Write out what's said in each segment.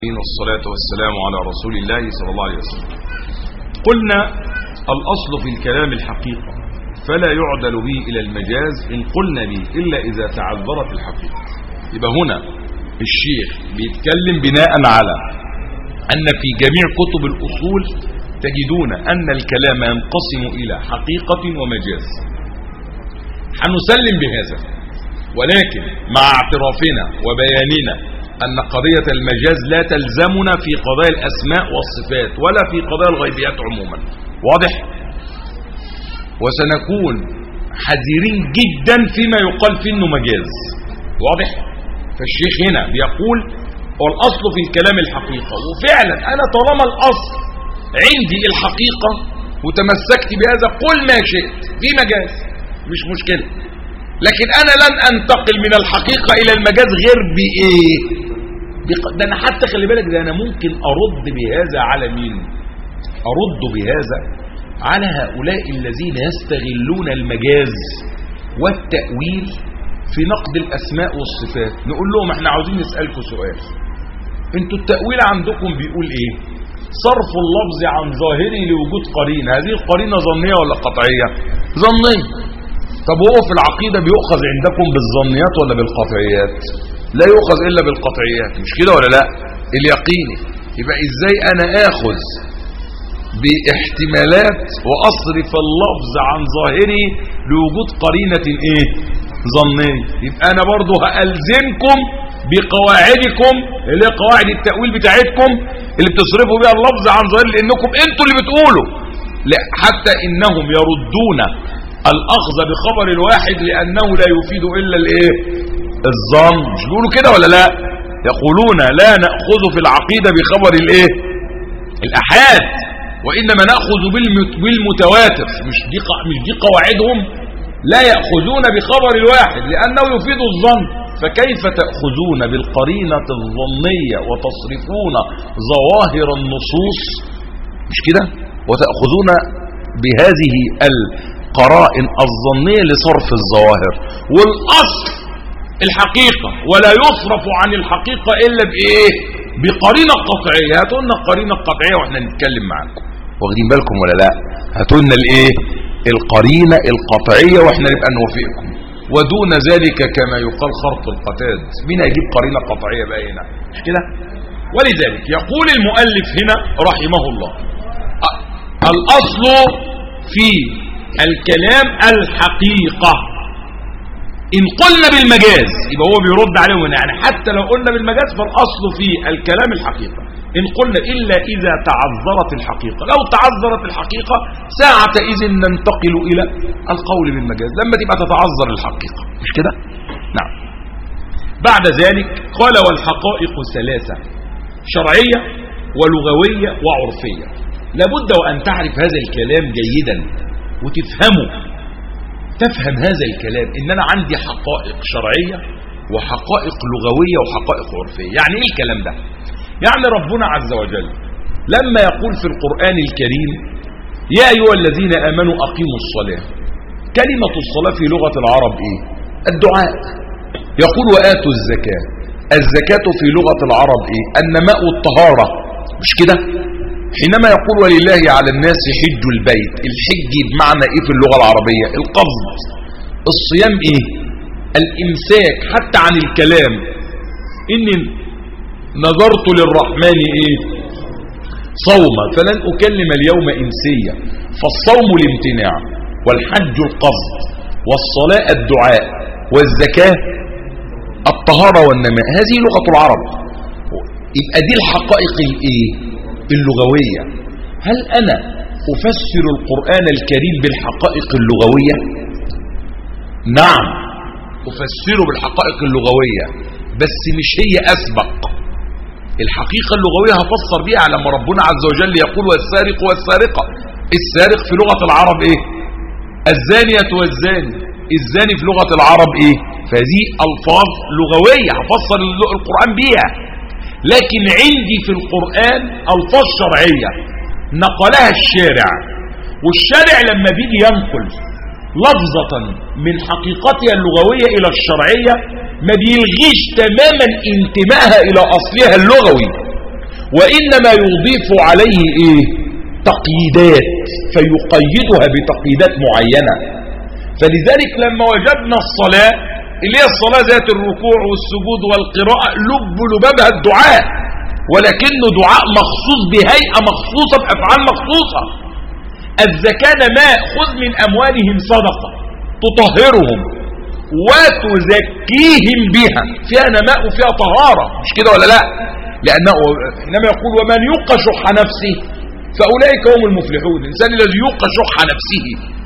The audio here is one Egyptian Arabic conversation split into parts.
والصلاة والسلام على رسول الله صلى الله عليه وسلم قلنا الأصل في الكلام الحقيقة فلا يعدل به إلى المجاز إن قلنا به إلا إذا تعذرت الحقيقة يبقى هنا الشيخ بيتكلم بناء على أن في جميع كتب الأصول تجدون أن الكلام ينقسم إلى حقيقة ومجاز حنسلم بهذا ولكن مع اعترافنا وبياننا أن قضية المجاز لا تلزمنا في قضايا الأسماء والصفات ولا في قضايا الغيبيات عموما واضح؟ وسنكون حذرين جدا فيما يقال فيه انه مجاز واضح؟ فالشيخ هنا بيقول والأصل في الكلام الحقيقة وفعلا أنا طالما الأصل عندي الحقيقة وتمسكت بهذا قل ما شئت في مجاز مش مشكلة لكن أنا لن أنتقل من الحقيقة إلى المجاز غير بإيه ده أنا حتى خلي بالك ده أنا ممكن أرد بهذا على مين أرد بهذا على هؤلاء الذين يستغلون المجاز والتأويل في نقد الأسماء والصفات نقول لهم احنا عاوزين نسألكم سؤال انتوا التأويل عندكم بيقول ايه صرف اللفظ عن ظاهره لوجود قرينة هذه القرينة ظنية ولا قطعية ظنية طب هو في العقيدة بيؤخذ عندكم بالظنيات ولا بالقطعيات لا يؤخذ إلا بالقطعيات مش كده ولا لا اليقيني يبقى ازاي انا اخذ باحتمالات واصرف اللفظ عن ظاهره لوجود قرينة ايه ظنية يبقى انا برضو هألزمكم بقواعدكم اللي هي قواعد التأويل بتاعتكم اللي بتصرفوا بها اللفظ عن ظاهره لانكم انتوا اللي بتقولوا لا حتى انهم يردون الاخذ بخبر الواحد لانه لا يفيد الا الايه الظن مش بيقولوا كده ولا لا يقولون لا ناخذ في العقيده بخبر الايه الاحاد وانما ناخذ بالمتواتر مش دي مش دي قواعدهم لا ياخذون بخبر الواحد لانه يفيد الظن فكيف تاخذون بالقرينه الظنيه وتصرفون ظواهر النصوص مش كده وتاخذون بهذه القرائن الظنيه لصرف الظواهر والاصل الحقيقة ولا يصرف عن الحقيقة إلا بإيه بقرينة قطعية هاتولنا القرينة القطعية وإحنا نتكلم معاكم واخدين بالكم ولا لا هاتولنا الإيه القرينة القطعية وإحنا نبقى نوافقكم ودون ذلك كما يقال خرط القتاد مين هيجيب قرينة قطعية بقى هنا مش كده ولذلك يقول المؤلف هنا رحمه الله الأصل في الكلام الحقيقة إن قلنا بالمجاز يبقى هو بيرد عليهم يعني حتى لو قلنا بالمجاز فالأصل في الكلام الحقيقة إن قلنا إلا إذا تعذرت الحقيقة لو تعذرت الحقيقة ساعة إذن ننتقل إلى القول بالمجاز لما تبقى تتعذر الحقيقة مش كده نعم بعد ذلك قال والحقائق ثلاثة شرعية ولغوية وعرفية لابد وأن تعرف هذا الكلام جيدا وتفهمه تفهم هذا الكلام ان انا عندي حقائق شرعية وحقائق لغوية وحقائق عرفية يعني ايه الكلام ده يعني ربنا عز وجل لما يقول في القرآن الكريم يا ايها الذين امنوا اقيموا الصلاة كلمة الصلاة في لغة العرب ايه الدعاء يقول وآتوا الزكاة الزكاة في لغة العرب ايه النماء والطهارة مش كده حينما يقول ولله على الناس حج البيت الحج بمعنى ايه في اللغة العربية القصد الصيام ايه الامساك حتى عن الكلام اني نظرت للرحمن ايه صوما فلن اكلم اليوم انسيا فالصوم الامتناع والحج القصد والصلاة الدعاء والزكاة الطهارة والنماء هذه لغة العرب يبقى دي الحقائق الايه اللغوية هل أنا أفسر القرآن الكريم بالحقائق اللغوية نعم أفسره بالحقائق اللغوية بس مش هي أسبق الحقيقة اللغوية هفسر بيها لما ربنا عز وجل يقول والسارق والسارقة السارق في لغة العرب ايه الزانية والزاني الزاني في لغة العرب ايه فهذه ألفاظ لغوية هفسر القرآن بيها لكن عندي في القرآن ألفاظ شرعية نقلها الشارع والشارع لما بيجي ينقل لفظة من حقيقتها اللغوية إلى الشرعية ما بيلغيش تماما انتمائها إلى أصلها اللغوي وإنما يضيف عليه إيه تقييدات فيقيدها بتقييدات معينة فلذلك لما وجدنا الصلاة اللي هي الصلاة ذات الركوع والسجود والقراءة لب لبابها الدعاء ولكنه دعاء مخصوص بهيئة مخصوصة بأفعال مخصوصة الزكاة ماء خذ من أموالهم صدقة تطهرهم وتزكيهم بها فيها نماء وفيها طهارة مش كده ولا لا لأنه إنما يقول ومن يوق شح نفسه فأولئك هم المفلحون الإنسان الذي يوق شح نفسه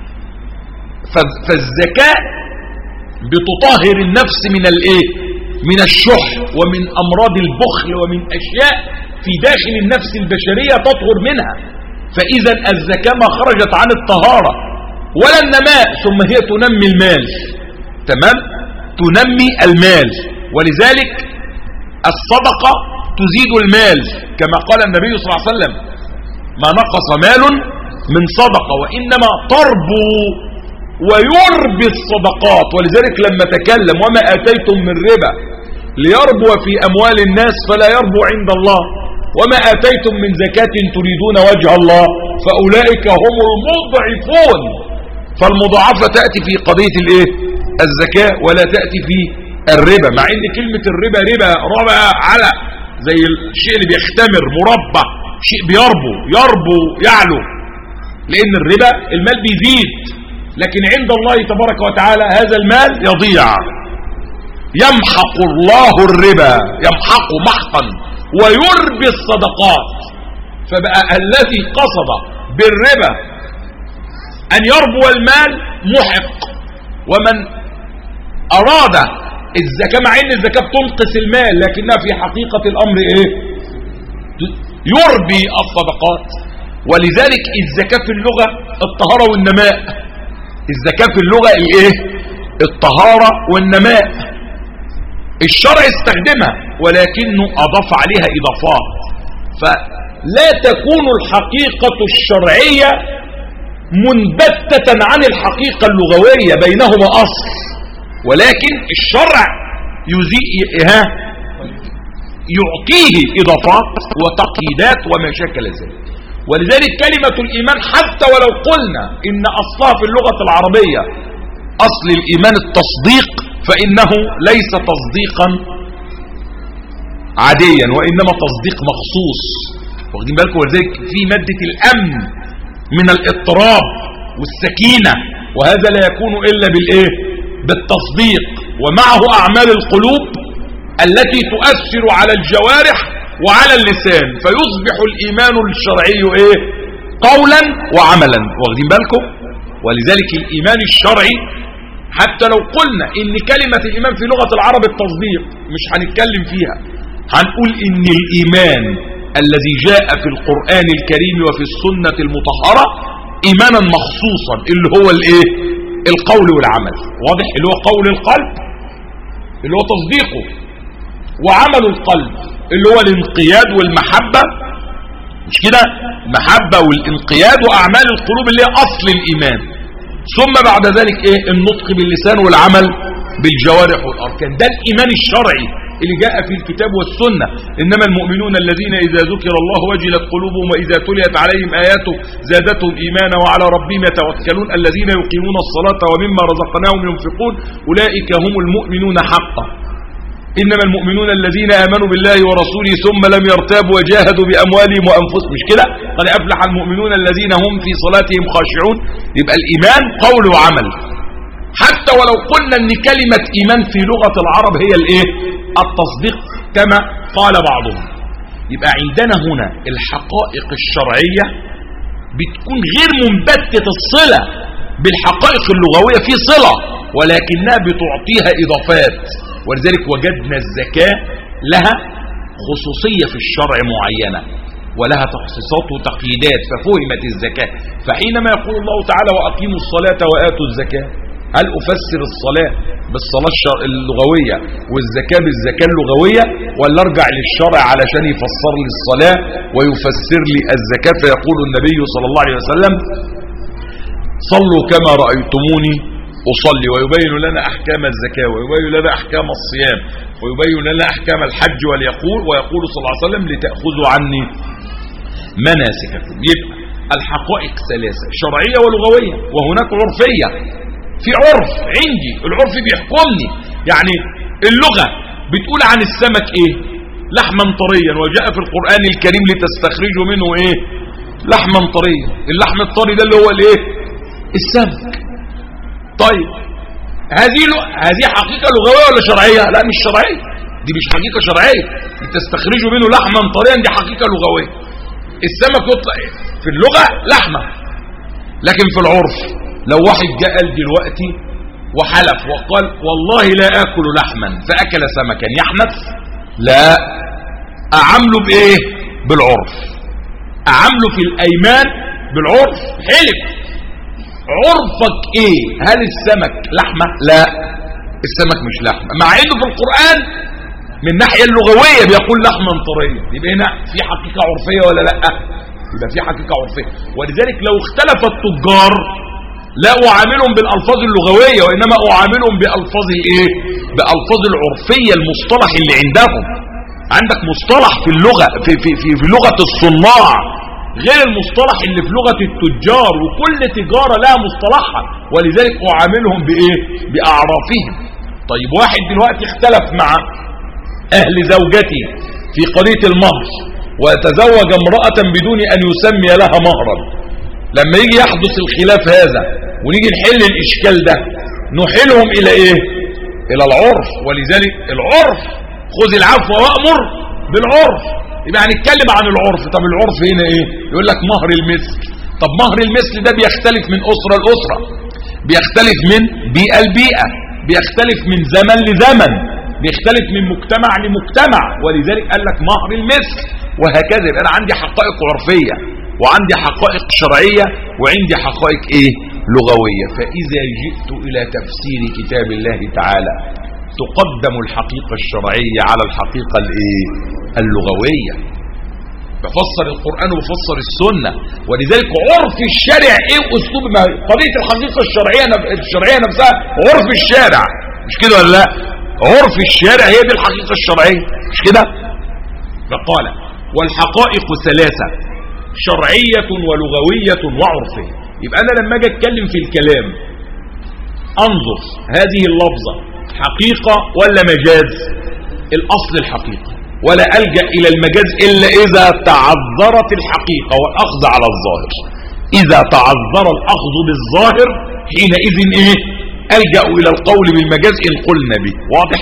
فالزكاة بتطهر النفس من الايه من الشح ومن أمراض البخل ومن أشياء في داخل النفس البشرية تطهر منها فإذا الزكاة ما خرجت عن الطهارة ولا النماء ثم هي تنمي المال تمام تنمي المال ولذلك الصدقة تزيد المال كما قال النبي صلى الله عليه وسلم ما نقص مال من صدقة وإنما تربو ويربي الصدقات ولذلك لما تكلم وما آتيتم من ربا ليربو في أموال الناس فلا يربو عند الله وما آتيتم من زكاة تريدون وجه الله فأولئك هم المضعفون فالمضاعفة تأتي في قضية الايه الزكاة ولا تأتي في الربا مع ان كلمة الربا ربا ربا على زي الشيء اللي بيختمر مربع شيء بيربو يربو يعلو لان الربا المال بيزيد لكن عند الله تبارك وتعالى هذا المال يضيع يمحق الله الربا يمحق محقا ويربي الصدقات فبقى الذي قصد بالربا أن يربو المال محق ومن أراد الزكاة مع أن الزكاة بتنقص المال لكنها في حقيقة الأمر إيه يربي الصدقات ولذلك الزكاة في اللغة الطهارة والنماء الزكاة في اللغة الايه الطهارة والنماء الشرع استخدمها ولكنه اضاف عليها اضافات فلا تكون الحقيقة الشرعية منبتة عن الحقيقة اللغوية بينهما اصل ولكن الشرع يزيء ها يعطيه اضافات وتقييدات وما شكل ذلك ولذلك كلمة الإيمان حتى ولو قلنا إن أصلها في اللغة العربية أصل الإيمان التصديق فإنه ليس تصديقا عاديا وإنما تصديق مخصوص واخدين بالكم ولذلك في مادة الأمن من الاضطراب والسكينة وهذا لا يكون إلا بالإيه بالتصديق ومعه أعمال القلوب التي تؤثر على الجوارح وعلى اللسان فيصبح الإيمان الشرعي إيه قولا وعملا واخدين بالكم ولذلك الإيمان الشرعي حتى لو قلنا إن كلمة الإيمان في لغة العرب التصديق مش هنتكلم فيها هنقول إن الإيمان الذي جاء في القرآن الكريم وفي السنة المطهرة إيمانا مخصوصا اللي هو الإيه القول والعمل واضح اللي هو قول القلب اللي هو تصديقه وعمل القلب اللي هو الانقياد والمحبة مش كده المحبة والانقياد وأعمال القلوب اللي هي أصل الإيمان ثم بعد ذلك إيه النطق باللسان والعمل بالجوارح والأركان ده الإيمان الشرعي اللي جاء في الكتاب والسنة إنما المؤمنون الذين إذا ذكر الله وجلت قلوبهم وإذا تليت عليهم آياته زادتهم إيمانا وعلى ربهم يتوكلون الذين يقيمون الصلاة ومما رزقناهم ينفقون أولئك هم المؤمنون حقا إنما المؤمنون الذين آمنوا بالله ورسوله ثم لم يرتابوا وجاهدوا بأموالهم وأنفسهم مش كده قد أفلح المؤمنون الذين هم في صلاتهم خاشعون يبقى الإيمان قول وعمل حتى ولو قلنا أن كلمة إيمان في لغة العرب هي الإيه التصديق كما قال بعضهم يبقى عندنا هنا الحقائق الشرعية بتكون غير منبتة الصلة بالحقائق اللغوية في صلة ولكنها بتعطيها إضافات ولذلك وجدنا الزكاة لها خصوصية في الشرع معينة ولها تخصيصات وتقييدات ففهمت الزكاة فحينما يقول الله تعالى وأقيموا الصلاة وآتوا الزكاة هل أفسر الصلاة بالصلاة اللغوية والزكاة بالزكاة اللغوية ولا ارجع للشرع علشان يفسر لي الصلاة ويفسر لي الزكاة فيقول النبي صلى الله عليه وسلم صلوا كما رأيتموني أصلي ويبين لنا أحكام الزكاة ويبين لنا أحكام الصيام ويبين لنا أحكام الحج واليقول ويقول صلى الله عليه وسلم لتأخذوا عني مناسككم يبقى الحقائق ثلاثة شرعية ولغوية وهناك عرفية في عرف عندي العرف بيحكمني يعني اللغة بتقول عن السمك ايه لحما طريا وجاء في القرآن الكريم لتستخرجوا منه ايه لحما طريا اللحم الطري ده اللي هو الايه السمك طيب هذه هذه حقيقة لغوية ولا شرعية لا مش شرعية دي مش حقيقة شرعية تستخرجوا منه لحما طريا دي حقيقة لغوية السمك يطلع في اللغة لحمة لكن في العرف لو واحد جاء قال دلوقتي وحلف وقال والله لا آكل لحما فأكل سمكا يحنث لا أعمله بإيه بالعرف أعمله في الأيمان بالعرف حلف عرفك إيه هل السمك لحمة لا السمك مش لحمة مع إنه في القرآن من الناحية اللغوية بيقول لحما طريا يبقى هنا في حقيقة عرفية ولا لا يبقى في حقيقة عرفية ولذلك لو اختلف التجار لا أعاملهم بالألفاظ اللغوية وإنما أعاملهم بألفاظ الإيه بألفاظ العرفية المصطلح اللي عندهم عندك مصطلح في اللغة في, في, في, في لغة الصناع غير المصطلح اللي في لغة التجار وكل تجارة لها مصطلحها ولذلك أعاملهم بإيه بأعرافهم طيب واحد دلوقتي اختلف مع أهل زوجتي في قضية المهر ويتزوج امرأة بدون أن يسمي لها مهرا لما يجي يحدث الخلاف هذا ونيجي نحل الإشكال ده نحلهم إلى إيه إلى العرف ولذلك العرف خذ العفو وأمر بالعرف يبقى هنتكلم عن العرف طب العرف هنا إيه يقول لك مهر المثل طب مهر المثل ده بيختلف من أسرة لأسرة بيختلف من بيئة لبيئة بيختلف من زمن لزمن بيختلف من مجتمع لمجتمع ولذلك قال لك مهر المثل وهكذا يبقى انا عندي حقائق عرفية وعندي حقائق شرعية وعندي حقائق ايه لغوية فاذا جئت الى تفسير كتاب الله تعالى تقدم الحقيقة الشرعية على الحقيقة الايه اللغوية بفسر القرآن وبفسر السنة ولذلك عرف الشارع ايه واسلوب ما قضية الحقيقة الشرعية الشرعية نفسها عرف الشارع مش كده ولا لا عرف الشارع هي دي الحقيقة الشرعية مش كده فقال والحقائق ثلاثة شرعية ولغوية وعرفية يبقى أنا لما أجي أتكلم في الكلام أنظر هذه اللفظة حقيقة ولا مجاز الأصل الحقيقة ولا ألجأ إلى المجاز إلا إذا تعذرت الحقيقة والأخذ على الظاهر إذا تعذر الأخذ بالظاهر حينئذ إيه ألجأ إلى القول بالمجاز إن قلنا به واضح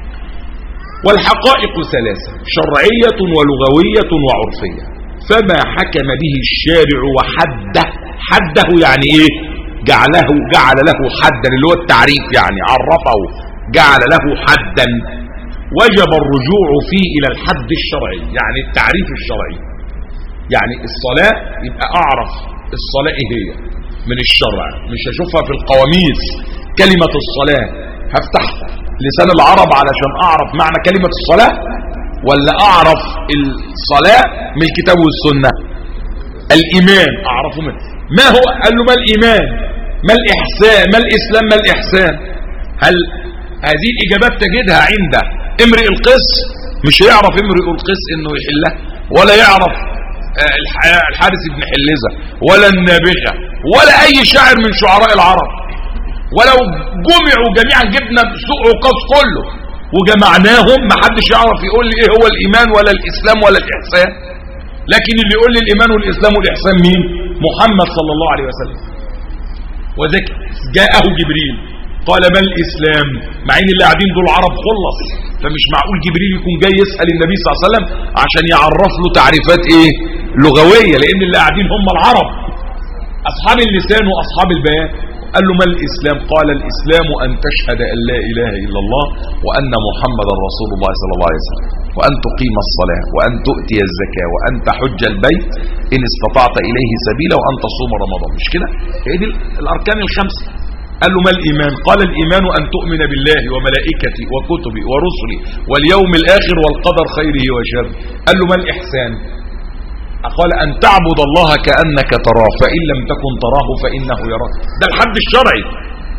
والحقائق ثلاثة شرعية ولغوية وعرفية فما حكم به الشارع وحده حده يعني ايه جعله جعل له حدا اللي هو التعريف يعني عرفه جعل له حدا وجب الرجوع فيه الى الحد الشرعي يعني التعريف الشرعي يعني الصلاة يبقى اعرف الصلاة ايه هي من الشرع مش هشوفها في القواميس كلمة الصلاة هفتح لسان العرب علشان اعرف معنى كلمة الصلاة ولا اعرف الصلاة من الكتاب والسنة الايمان اعرفه من ما هو قال له ما الايمان ما الاحسان ما الاسلام ما الاحسان هل هذه الاجابات تجدها عند امرئ القس مش هيعرف امرئ القس انه يحلها ولا يعرف الحارس بن حلزة ولا النابغة ولا اي شاعر من شعراء العرب ولو جمعوا جميعا جبنا سوق عكاظ كله وجمعناهم ما حدش يعرف يقول لي ايه هو الايمان ولا الاسلام ولا الاحسان لكن اللي يقول لي الايمان والاسلام والاحسان مين محمد صلى الله عليه وسلم وذلك جاءه جبريل قال ما الاسلام مع ان اللي قاعدين دول عرب خلص فمش معقول جبريل يكون جاي يسال النبي صلى الله عليه وسلم عشان يعرف له تعريفات ايه لغويه لان اللي قاعدين هم العرب اصحاب اللسان واصحاب البيان قال له ما الإسلام قال الإسلام أن تشهد أن لا إله إلا الله وأن محمد رسول الله صلى الله عليه وسلم وأن تقيم الصلاة وأن تؤتي الزكاة وأن تحج البيت إن استطعت إليه سبيلا وأن تصوم رمضان مش كده هي دي الأركان الخمسة قال له ما الإيمان قال الإيمان أن تؤمن بالله وملائكته وكتبه ورسله واليوم الآخر والقدر خيره وشره قال له ما الإحسان قال أن تعبد الله كأنك تراه فإن لم تكن تراه فإنه يراك ده الحد الشرعي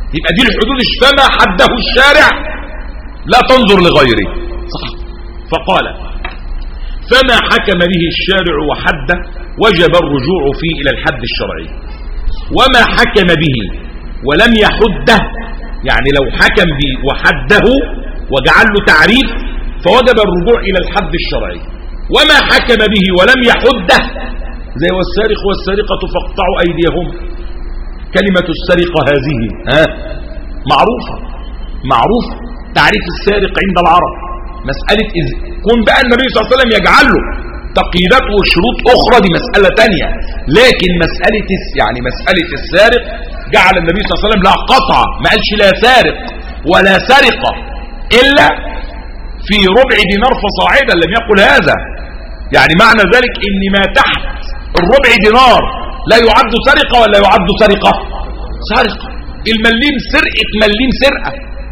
يبقى دي الحدود فما حده الشارع لا تنظر لغيره صح فقال فما حكم به الشارع وحده وجب الرجوع فيه إلى الحد الشرعي وما حكم به ولم يحده يعني لو حكم به وحده وجعل له تعريف فوجب الرجوع إلى الحد الشرعي وما حكم به ولم يحده زي والسارق والسارقة فاقطعوا أيديهم كلمة السرقة هذه ها معروفة معروف تعريف السارق عند العرب مسألة إذ كون بقى النبي صلى الله عليه وسلم يجعل له تقييدات وشروط أخرى دي مسألة تانية لكن مسألة يعني مسألة السارق جعل النبي صلى الله عليه وسلم لها قطعة ما قالش لا سارق ولا سرقة إلا في ربع دينار فصاعدا لم يقل هذا يعني معنى ذلك ان ما تحت الربع دينار لا يعد سرقة ولا يعد سرقة سرقة المليم سرقة مليم سرقة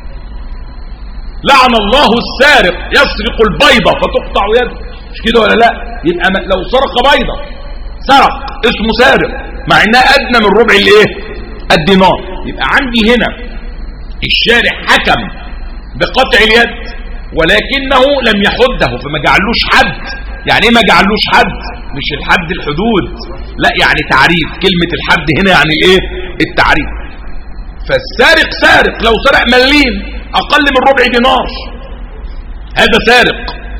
لعن الله السارق يسرق البيضة فتقطع يده مش كده ولا لا يبقى لو سرق بيضة سرق اسمه سارق مع انها ادنى من ربع الايه الدينار يبقى عندي هنا الشارع حكم بقطع اليد ولكنه لم يحده فما جعلوش حد يعني ايه ما جعلوش حد مش الحد الحدود لا يعني تعريف كلمة الحد هنا يعني ايه التعريف فالسارق سارق لو سرق مليم اقل من ربع دينار هذا سارق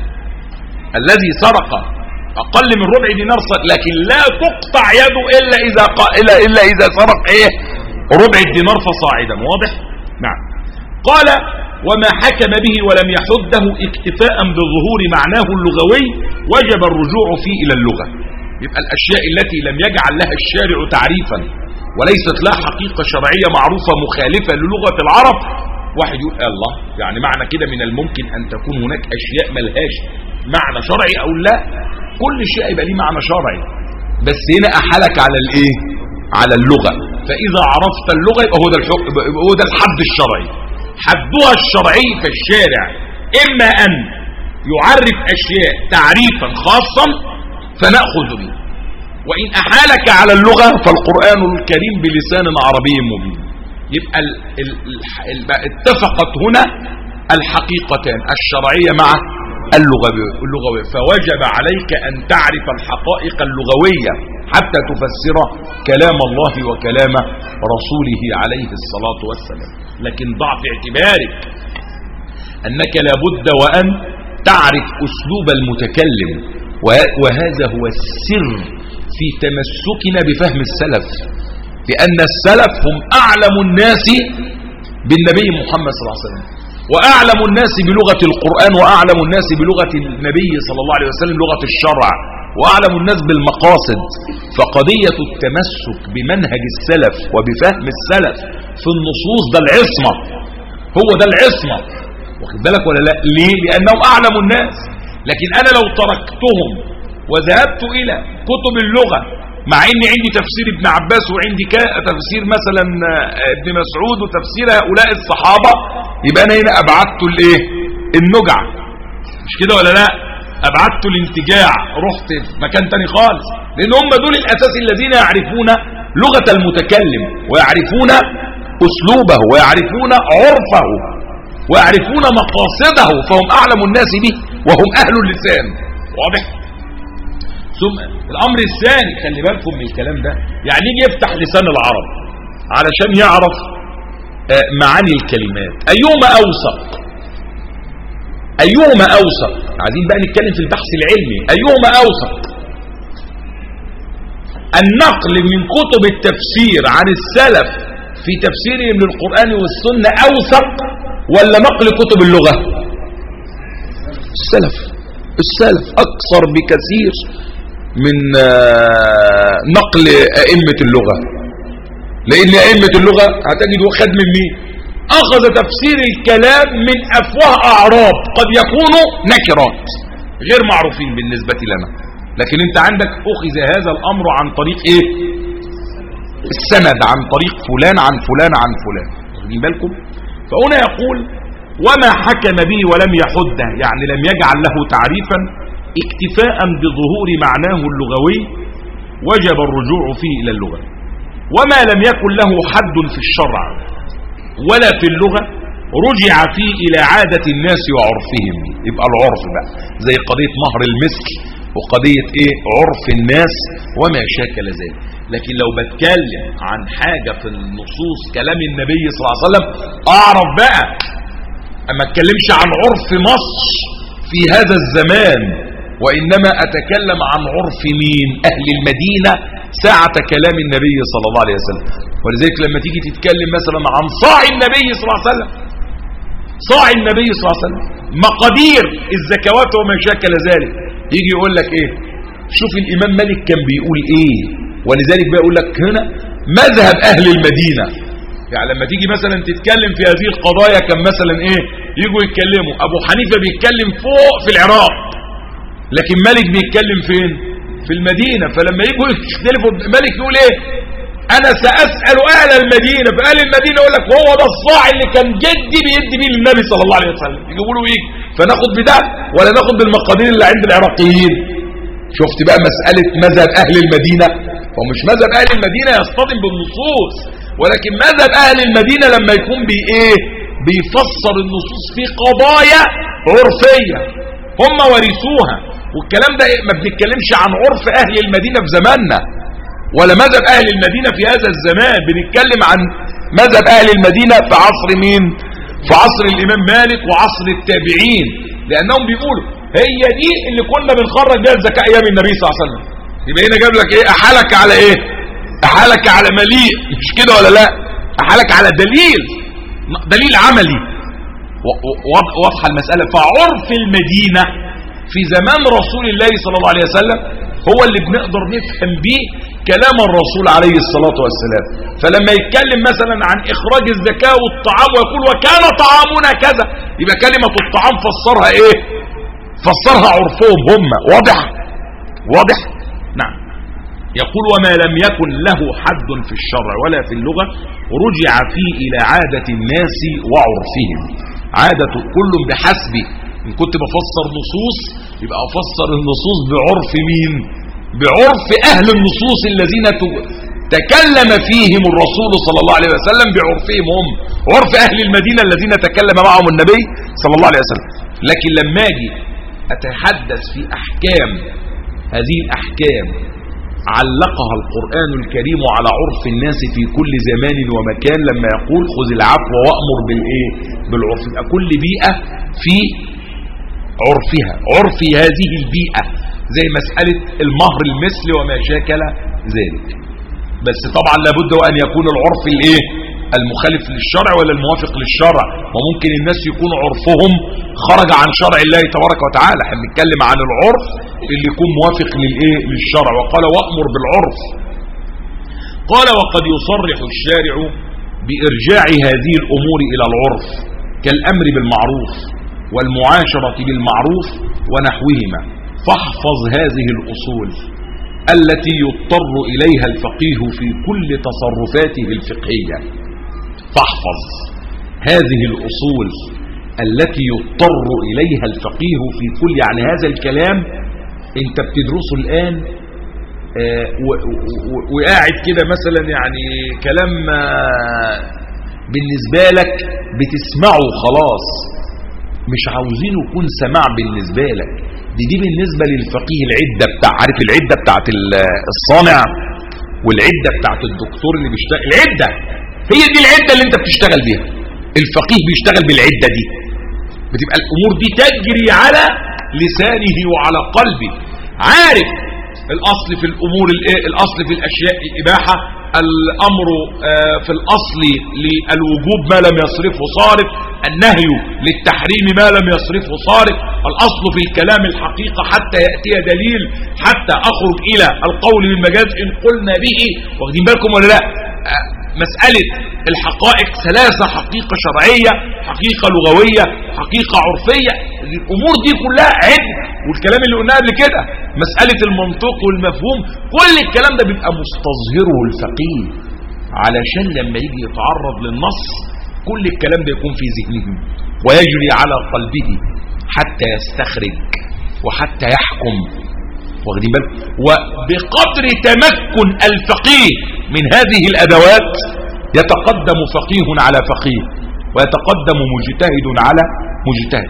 الذي سرق اقل من ربع دينار سرق لكن لا تقطع يده الا اذا الا الا اذا سرق ايه ربع الدينار فصاعدا واضح نعم قال وما حكم به ولم يحده اكتفاء بظهور معناه اللغوي وجب الرجوع فيه إلى اللغة يبقى الأشياء التي لم يجعل لها الشارع تعريفا وليست لها حقيقة شرعية معروفة مخالفة للغة العرب واحد يقول الله يعني معنى كده من الممكن أن تكون هناك أشياء ملهاش معنى شرعي أو لا كل شيء يبقى ليه معنى شرعي بس هنا أحلك على الإيه على اللغة فإذا عرفت اللغة يبقى هو ده, الحق... يبقى هو ده الحد الشرعي حدها الشرعي في الشارع إما أن يعرف أشياء تعريفا خاصا فنأخذ به وإن أحالك على اللغة فالقرآن الكريم بلسان عربي مبين يبقى ال ال ال اتفقت هنا الحقيقتان الشرعية مع اللغوية فوجب عليك أن تعرف الحقائق اللغوية حتى تفسر كلام الله وكلام رسوله عليه الصلاة والسلام لكن ضع في اعتبارك أنك لابد وأن تعرف أسلوب المتكلم وهذا هو السر في تمسكنا بفهم السلف لأن السلف هم أعلم الناس بالنبي محمد صلى الله عليه وسلم وأعلم الناس بلغة القرآن وأعلم الناس بلغة النبي صلى الله عليه وسلم لغة الشرع وأعلم الناس بالمقاصد فقضية التمسك بمنهج السلف وبفهم السلف في النصوص ده العصمة هو ده العصمة واخد بالك ولا لا ليه لأنهم أعلم الناس لكن أنا لو تركتهم وذهبت إلى كتب اللغة مع ان عندي تفسير ابن عباس وعندي تفسير مثلا ابن مسعود وتفسير هؤلاء الصحابة يبقى انا هنا ابعدت الايه النجع مش كده ولا لا ابعدت الانتجاع رحت في مكان تاني خالص لان هم دول الاساس الذين يعرفون لغة المتكلم ويعرفون اسلوبه ويعرفون عرفه ويعرفون مقاصده فهم اعلم الناس به وهم اهل اللسان واضح ثم الامر الثاني خلي بالكم من الكلام ده يعني يجي يفتح لسان العرب علشان يعرف معاني الكلمات ايهما اوثق ايهما اوثق عايزين بقى نتكلم في البحث العلمي ايهما اوثق النقل من كتب التفسير عن السلف في تفسيرهم للقرآن والسنة اوثق ولا نقل كتب اللغة السلف السلف اكثر بكثير من نقل أئمة اللغة لأن أئمة اللغة هتجد خد من مين أخذ تفسير الكلام من أفواه أعراب قد يكونوا نكرات غير معروفين بالنسبة لنا لكن انت عندك أخذ هذا الأمر عن طريق ايه السند عن طريق فلان عن فلان عن فلان واخدين بالكم فهنا يقول وما حكم به ولم يحده يعني لم يجعل له تعريفا اكتفاء بظهور معناه اللغوي وجب الرجوع فيه إلى اللغة وما لم يكن له حد في الشرع ولا في اللغة رجع فيه إلى عادة الناس وعرفهم يبقى العرف بقى زي قضية مهر المثل وقضية ايه عرف الناس وما شاكل ذلك لكن لو بتكلم عن حاجة في النصوص كلام النبي صلى الله عليه وسلم اعرف بقى اما اتكلمش عن عرف مصر في هذا الزمان وإنما أتكلم عن عرف مين أهل المدينة ساعة كلام النبي صلى الله عليه وسلم ولذلك لما تيجي تتكلم مثلا عن صاع النبي صلى الله عليه وسلم صاع النبي صلى الله عليه وسلم مقادير الزكوات وما شاكل ذلك يجي يقول لك ايه شوف الامام مالك كان بيقول ايه ولذلك بيقول لك هنا مذهب اهل المدينة يعني لما تيجي مثلا تتكلم في هذه القضايا كان مثلا ايه يجوا يتكلموا ابو حنيفة بيتكلم فوق في العراق لكن مالك بيتكلم فين في المدينة فلما يجوا يختلفوا مالك يقول ايه انا سأسأل اهل المدينة فاهل المدينة يقول لك هو ده الصاع اللي كان جدي بيدي بيه للنبي صلى الله عليه وسلم يقولوا ايه فناخد بده ولا ناخد بالمقادير اللي عند العراقيين شفت بقى مسألة مذهب اهل المدينة هو مش مذهب اهل المدينة يصطدم بالنصوص ولكن مذهب اهل المدينة لما يكون بي ايه بيفسر النصوص في قضايا عرفية هم ورثوها والكلام ده ما بنتكلمش عن عرف اهل المدينة في زماننا ولا مذهب اهل المدينة في هذا الزمان بنتكلم عن مذهب اهل المدينة في عصر مين في عصر الامام مالك وعصر التابعين لانهم بيقولوا هي دي اللي كنا بنخرج بيها الزكاة ايام النبي صلى الله عليه وسلم يبقى هنا جاب لك ايه احالك على ايه احالك على مليء مش كده ولا لا احالك على دليل دليل عملي واضحه المسألة فعرف المدينة في زمان رسول الله صلى الله عليه وسلم هو اللي بنقدر نفهم به كلام الرسول عليه الصلاة والسلام فلما يتكلم مثلا عن إخراج الزكاة والطعام ويقول وكان طعامنا كذا يبقى كلمة الطعام فسرها إيه فسرها عرفهم هم واضح واضح نعم يقول وما لم يكن له حد في الشرع ولا في اللغة رجع فيه إلى عادة الناس وعرفهم عادة كل بحسب إن كنت بفسر نصوص يبقى أفسر النصوص بعرف مين بعرف أهل النصوص الذين تكلم فيهم الرسول صلى الله عليه وسلم بعرفهم هم عرف أهل المدينة الذين تكلم معهم النبي صلى الله عليه وسلم لكن لما أجي أتحدث في أحكام هذه الأحكام علقها القرآن الكريم على عرف الناس في كل زمان ومكان لما يقول خذ العفو وأمر بالإيه بالعرف كل بيئة في عرفها عرف هذه البيئة زي مسألة المهر المثل وما شاكل ذلك بس طبعا لابد أن يكون العرف الايه المخالف للشرع ولا الموافق للشرع وممكن الناس يكون عرفهم خرج عن شرع الله تبارك وتعالى احنا بنتكلم عن العرف اللي يكون موافق للايه للشرع وقال وأمر بالعرف قال وقد يصرح الشارع بإرجاع هذه الأمور إلى العرف كالأمر بالمعروف والمعاشرة بالمعروف ونحوهما فاحفظ هذه الأصول التي يضطر إليها الفقيه في كل تصرفاته الفقهية فاحفظ هذه الأصول التي يضطر إليها الفقيه في كل يعني هذا الكلام انت بتدرسه الآن آه وقاعد كده مثلا يعني كلام آه بالنسبة لك بتسمعه خلاص مش عاوزينه يكون سماع بالنسبة لك دي دي بالنسبة للفقيه العدة بتاع عارف العدة بتاعت الصانع والعدة بتاعت الدكتور اللي بيشتغل العدة هي دي العدة اللي انت بتشتغل بيها الفقيه بيشتغل بالعدة دي بتبقى الامور دي تجري على لسانه وعلى قلبه عارف الاصل في الامور الايه الاصل في الاشياء الاباحة الامر في الاصل للوجوب ما لم يصرفه صارف النهي للتحريم ما لم يصرفه صارف الاصل في الكلام الحقيقة حتى يأتي دليل حتى اخرج الى القول بالمجاز ان قلنا به واخدين بالكم ولا لا مسألة الحقائق ثلاثة حقيقة شرعية حقيقة لغوية حقيقة عرفية الأمور دي كلها عدة والكلام اللي قلناه قبل كده مسألة المنطق والمفهوم كل الكلام ده بيبقى مستظهره الفقيه علشان لما يجي يتعرض للنص كل الكلام ده يكون في ذهنه ويجري على قلبه حتى يستخرج وحتى يحكم واخدين بالك وبقدر تمكن الفقيه من هذه الادوات يتقدم فقيه على فقيه ويتقدم مجتهد على مجتهد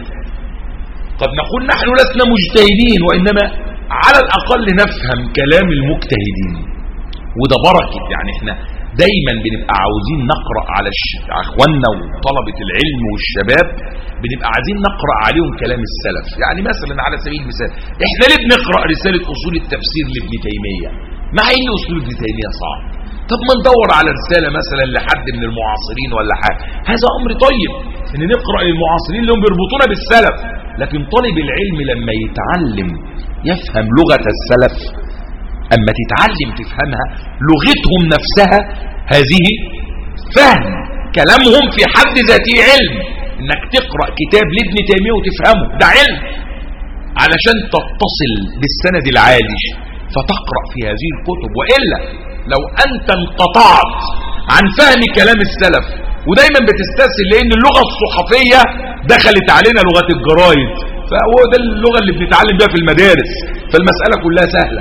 قد نقول نحن لسنا مجتهدين وإنما على الأقل نفهم كلام المجتهدين وده بركة يعني احنا دايما بنبقى عاوزين نقرأ على اخواننا وطلبة العلم والشباب بنبقى عايزين نقرأ عليهم كلام السلف يعني مثلا على سبيل المثال احنا ليه بنقرأ رسالة اصول التفسير لابن تيمية مع ان اصول ابن تيمية صعب طب ما ندور على رسالة مثلا لحد من المعاصرين ولا حاجة هذا امر طيب ان نقرأ للمعاصرين اللي هم بيربطونا بالسلف لكن طالب العلم لما يتعلم يفهم لغة السلف أما تتعلم تفهمها لغتهم نفسها هذه فهم كلامهم في حد ذاته علم انك تقرأ كتاب لابن تيمية وتفهمه ده علم علشان تتصل بالسند العالي فتقرأ في هذه الكتب وإلا لو أنت انقطعت عن فهم كلام السلف ودايما بتستسهل لأن اللغة الصحفية دخلت علينا لغة الجرايد فهو ده اللغة اللي بنتعلم بها في المدارس فالمسألة كلها سهلة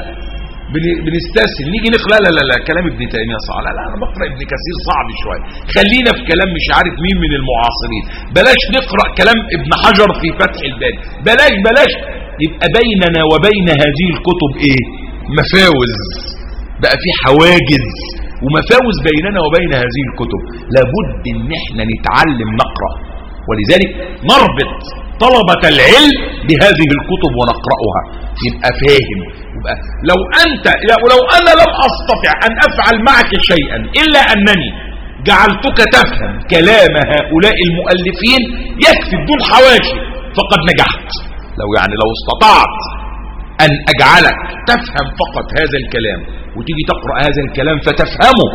بنستسهل نيجي نقرا لا لا لا كلام ابن تيميه صعب لا لا انا بقرا ابن كثير صعب شويه خلينا في كلام مش عارف مين من المعاصرين بلاش نقرا كلام ابن حجر في فتح الباري بلاش بلاش يبقى بيننا وبين هذه الكتب ايه مفاوز بقى في حواجز ومفاوز بيننا وبين هذه الكتب لابد ان احنا نتعلم نقرا ولذلك نربط طلبة العلم بهذه الكتب ونقرأها يبقى فاهم يبقى لو أنت لو أنا لم أستطع أن أفعل معك شيئا إلا أنني جعلتك تفهم كلام هؤلاء المؤلفين يكفي بدون حواشي فقد نجحت لو يعني لو استطعت أن أجعلك تفهم فقط هذا الكلام وتيجي تقرأ هذا الكلام فتفهمه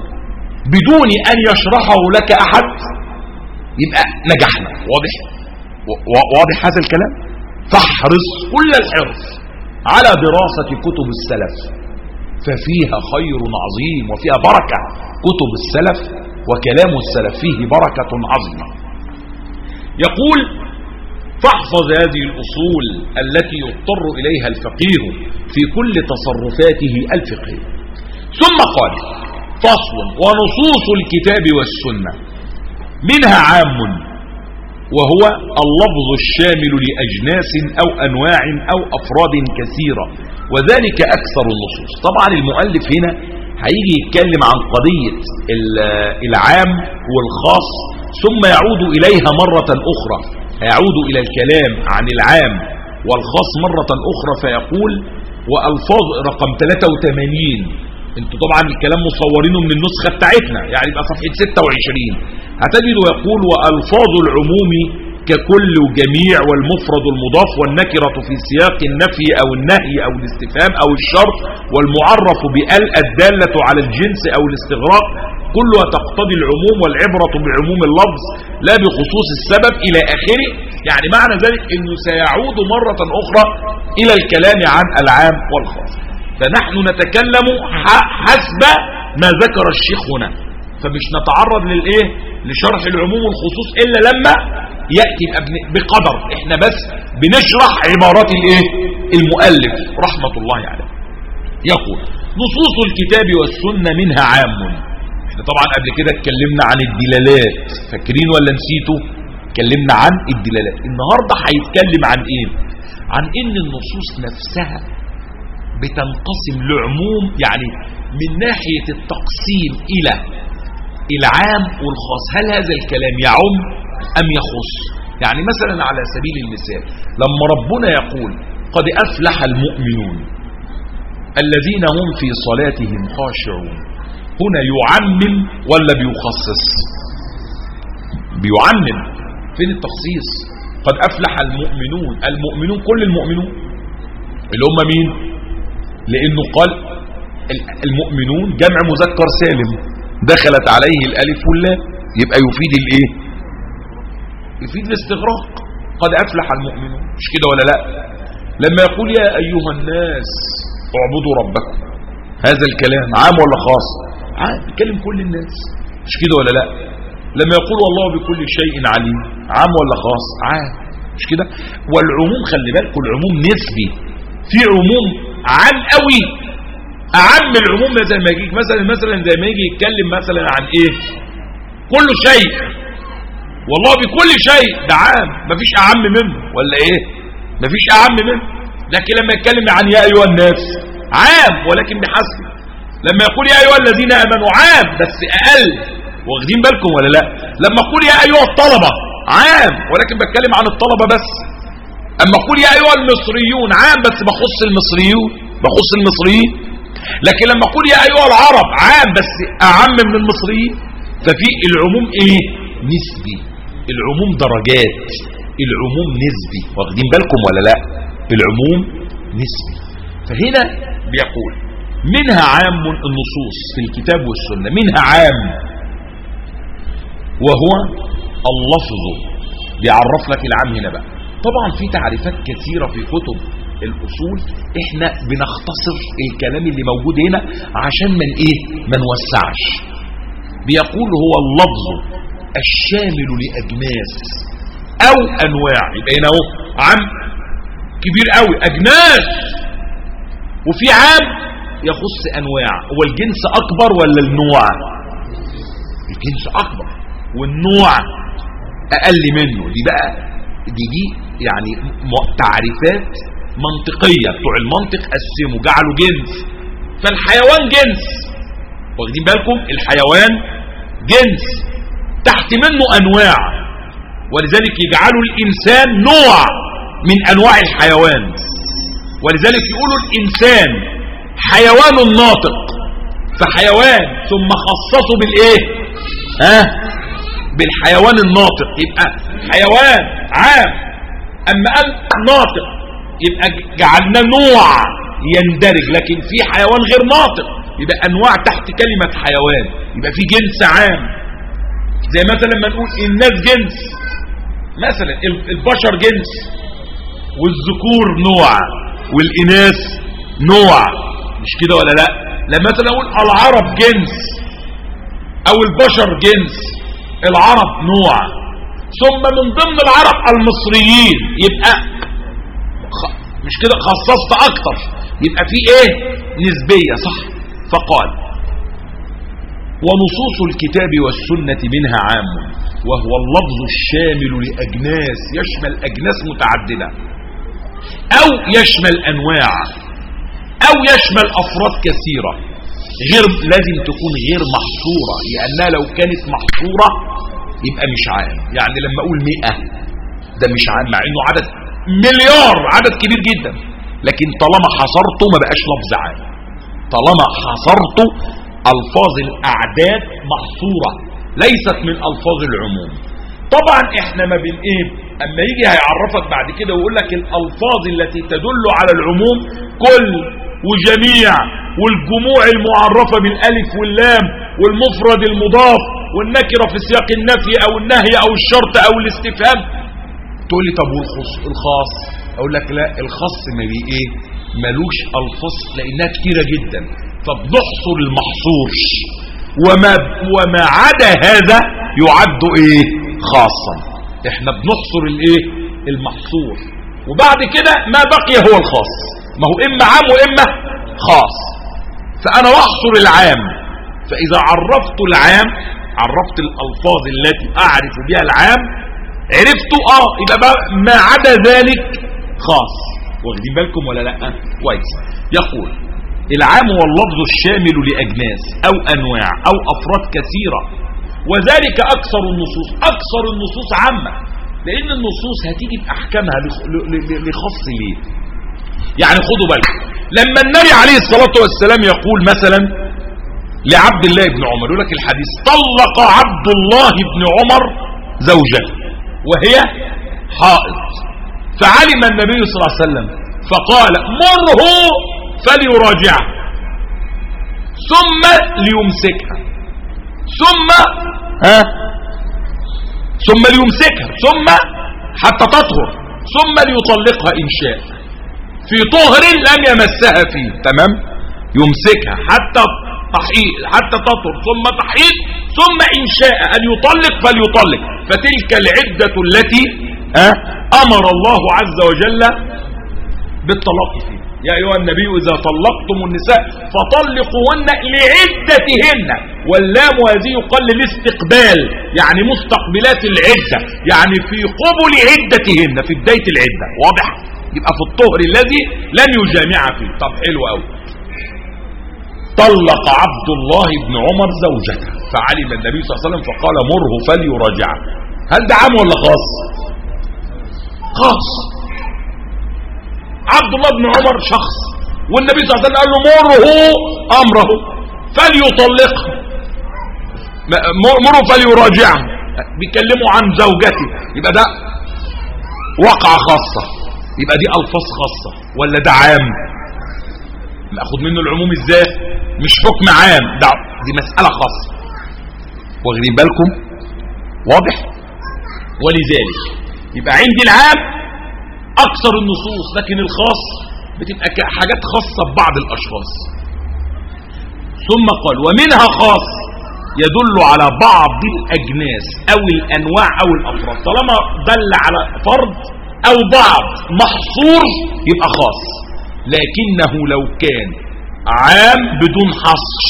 بدون أن يشرحه لك أحد يبقى نجحنا واضح واضح هذا الكلام فاحرص كل الحرص على دراسة كتب السلف ففيها خير عظيم وفيها بركة كتب السلف وكلام السلف فيه بركة عظيمة يقول فاحفظ هذه الأصول التي يضطر إليها الفقيه في كل تصرفاته الفقهية ثم قال فصل ونصوص الكتاب والسنة منها عام وهو اللفظ الشامل لأجناس أو أنواع أو أفراد كثيرة وذلك أكثر النصوص طبعا المؤلف هنا هيجي يتكلم عن قضية العام والخاص ثم يعود إليها مرة أخرى يعود إلى الكلام عن العام والخاص مرة أخرى فيقول وألفاظ رقم 83 انتوا طبعا الكلام مصورينه من النسخة بتاعتنا يعني يبقى صفحة 26 هتجد يقول وألفاظ العموم ككل وجميع والمفرد المضاف والنكرة في سياق النفي أو النهي أو الاستفهام أو الشرط والمعرف بأل الدالة على الجنس أو الاستغراق كلها تقتضي العموم والعبرة بعموم اللفظ لا بخصوص السبب إلى آخره يعني معنى ذلك أنه سيعود مرة أخرى إلى الكلام عن العام والخاص فنحن نتكلم حسب ما ذكر الشيخ هنا فمش نتعرض للايه لشرح العموم والخصوص الا لما ياتي بقدر احنا بس بنشرح عبارات الايه المؤلف رحمه الله عليه يقول نصوص الكتاب والسنه منها عام احنا طبعا قبل كده اتكلمنا عن الدلالات فاكرين ولا نسيتوا اتكلمنا عن الدلالات النهارده هيتكلم عن ايه عن ان النصوص نفسها بتنقسم لعموم يعني من ناحية التقسيم إلى العام والخاص هل هذا الكلام يعم أم يخص يعني مثلا على سبيل المثال لما ربنا يقول قد أفلح المؤمنون الذين هم في صلاتهم خاشعون هنا يعمم ولا بيخصص بيعمم فين التخصيص قد أفلح المؤمنون المؤمنون كل المؤمنون اللي هم مين لأنه قال المؤمنون جمع مذكر سالم دخلت عليه الألف واللام يبقى يفيد الايه يفيد الاستغراق قد أفلح المؤمنون مش كده ولا لا لما يقول يا أيها الناس اعبدوا ربكم هذا الكلام عام ولا خاص عام يتكلم كل الناس مش كده ولا لا لما يقول والله بكل شيء عليم عام ولا خاص عام مش كده والعموم خلي بالكم العموم نسبي في عموم عام قوي اعم العموم زي ما يجيك مثلا مثلا زي ما يجي يتكلم مثلا عن ايه كل شيء والله بكل شيء ده عام مفيش اعم منه ولا ايه مفيش اعم منه لكن لما يتكلم عن يا ايها الناس عام ولكن بحسب لما يقول يا ايها الذين امنوا عام بس اقل واخدين بالكم ولا لا لما اقول يا ايها الطلبه عام ولكن بتكلم عن الطلبه بس اما اقول يا ايها المصريون عام بس بخص المصريون بخص المصريين لكن لما اقول يا ايها العرب عام بس اعم من المصريين ففي العموم ايه نسبي العموم درجات العموم نسبي واخدين بالكم ولا لا العموم نسبي فهنا بيقول منها عام النصوص في الكتاب والسنة منها عام وهو اللفظ بيعرف لك العام هنا بقى طبعا في تعريفات كثيرة في كتب الأصول احنا بنختصر الكلام اللي موجود هنا عشان من ايه ما نوسعش بيقول هو اللفظ الشامل لأجناس او انواع يبقى هنا اهو عام كبير قوي اجناس وفي عام يخص انواع هو الجنس اكبر ولا النوع الجنس اكبر والنوع اقل منه دي بقى دي دي يعني تعريفات منطقية بتوع المنطق قسموا جعلوا جنس فالحيوان جنس واخدين بالكم الحيوان جنس تحت منه انواع ولذلك يجعلوا الانسان نوع من انواع الحيوان ولذلك يقولوا الانسان حيوان ناطق فحيوان ثم خصصوا بالايه ها بالحيوان الناطق يبقى حيوان عام اما قال ناطق يبقى جعلنا نوع يندرج لكن في حيوان غير ناطق يبقى انواع تحت كلمة حيوان يبقى في جنس عام زي مثلا لما نقول الناس جنس مثلا البشر جنس والذكور نوع والإناث نوع مش كده ولا لا لما مثلا اقول العرب جنس او البشر جنس العرب نوع ثم من ضمن العرب المصريين يبقى مش كده خصصت اكتر يبقى في ايه نسبية صح فقال ونصوص الكتاب والسنة منها عام وهو اللفظ الشامل لأجناس يشمل أجناس متعددة أو يشمل أنواع أو يشمل أفراد كثيرة غير لازم تكون غير محصورة لأنها لو كانت محصورة يبقى مش عام يعني لما أقول مئة ده مش عام مع أنه عدد مليار عدد كبير جدا لكن طالما حصرته ما بقاش لفظ عام طالما حصرته ألفاظ الأعداد محصورة ليست من ألفاظ العموم طبعا احنا ما بين ايه اما يجي هيعرفك بعد كده ويقول لك الالفاظ التي تدل على العموم كل وجميع والجموع المعرفة بالالف واللام والمفرد المضاف والنكرة في سياق النفي او النهي او الشرط او الاستفهام تقول لي طب والخاص الخاص اقول لك لا الخاص ما بي ايه ملوش الفاظ لانها كتيرة جدا فبنحصر المحصور وما وما عدا هذا يعد ايه خاصا احنا بنحصر الايه المحصور وبعد كده ما بقي هو الخاص ما هو اما عام واما خاص فانا احصر العام فاذا عرفت العام عرفت الالفاظ التي اعرف بها العام عرفت اه يبقى بقى ما عدا ذلك خاص واخدين بالكم ولا لا كويس يقول العام هو اللفظ الشامل لأجناس أو أنواع أو أفراد كثيرة وذلك أكثر النصوص أكثر النصوص عامة لأن النصوص هتيجي بأحكامها لخص ليه يعني خدوا بالكم لما النبي عليه الصلاة والسلام يقول مثلا لعبد الله بن عمر يقول لك الحديث طلق عبد الله بن عمر زوجته وهي حائض فعلم النبي صلى الله عليه وسلم فقال مره فليراجعها ثم ليمسكها ثم ها ثم ليمسكها ثم حتى تطهر ثم ليطلقها إن شاء في طهر لم يمسها فيه تمام يمسكها حتى تحيط حتى تطهر ثم تحيط ثم إن شاء أن يطلق فليطلق فتلك العدة التي ها أمر الله عز وجل بالطلاق فيه يا أيها النبي إذا طلقتم النساء فطلقوهن لعدتهن واللام هذه يقال للاستقبال يعني مستقبلات العدة يعني في قبل عدتهن في بداية العدة واضح يبقى في الطهر الذي لن يجامع فيه طب حلو قوي طلق عبد الله بن عمر زوجته فعلم النبي صلى الله عليه وسلم فقال مره فليراجع هل ده عام ولا خاص خاص عبد الله بن عمر شخص والنبي صلى الله عليه وسلم قال له مره امره فليطلقه مره فليراجعه بيكلموا عن زوجته يبقى ده وقع خاصة يبقى دي الفاظ خاصة ولا ده عام ناخد منه العموم ازاي مش حكم عام ده دي مسألة خاصة واخدين بالكم واضح ولذلك يبقى عندي العام اكثر النصوص لكن الخاص بتبقى حاجات خاصة ببعض الاشخاص ثم قال ومنها خاص يدل على بعض الاجناس او الانواع او الافراد طالما دل على فرد او بعض محصور يبقى خاص لكنه لو كان عام بدون حصر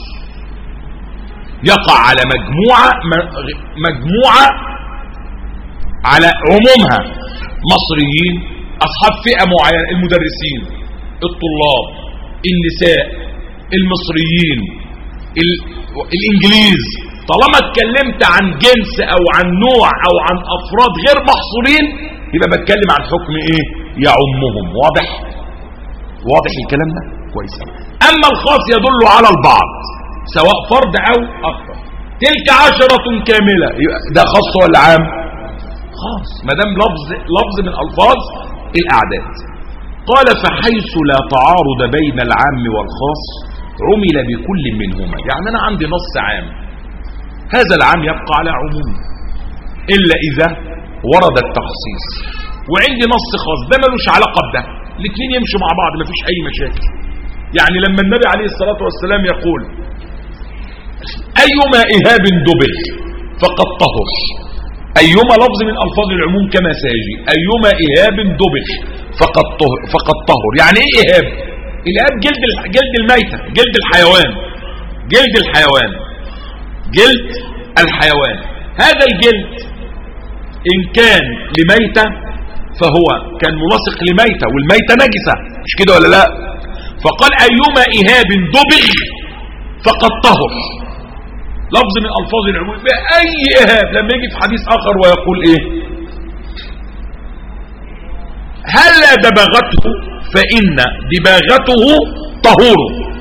يقع على مجموعة مجموعة على عمومها مصريين أصحاب فئة معينة المدرسين الطلاب النساء المصريين الإنجليز طالما اتكلمت عن جنس أو عن نوع أو عن أفراد غير محصورين يبقى بتكلم عن حكم إيه يعمهم واضح واضح الكلام ده كويس أما الخاص يدل على البعض سواء فرد أو أكثر تلك عشرة كاملة ده خاص ولا عام خاص ما دام لفظ لفظ من الفاظ الاعداد قال فحيث لا تعارض بين العام والخاص عمل بكل منهما يعني انا عندي نص عام هذا العام يبقى على عمومه الا اذا ورد التخصيص وعندي نص خاص ده ملوش علاقه بده الاثنين يمشوا مع بعض مفيش اي مشاكل يعني لما النبي عليه الصلاه والسلام يقول ايما اهاب دبر فقد طهر أيما لفظ من ألفاظ العموم كما سيجي أيما إهاب دبخ فقد طهر, فقد طهر يعني إيه إهاب الإهاب جلد, جلد الميتة جلد الحيوان جلد الحيوان جلد الحيوان هذا الجلد إن كان لميتة فهو كان ملاصق لميتة والميتة نجسة مش كده ولا لا فقال أيما إهاب دبخ فقد طهر لفظ من ألفاظ العموم بأي إهاب لما يجي في حديث آخر ويقول إيه هل دبغته فإن دباغته طهور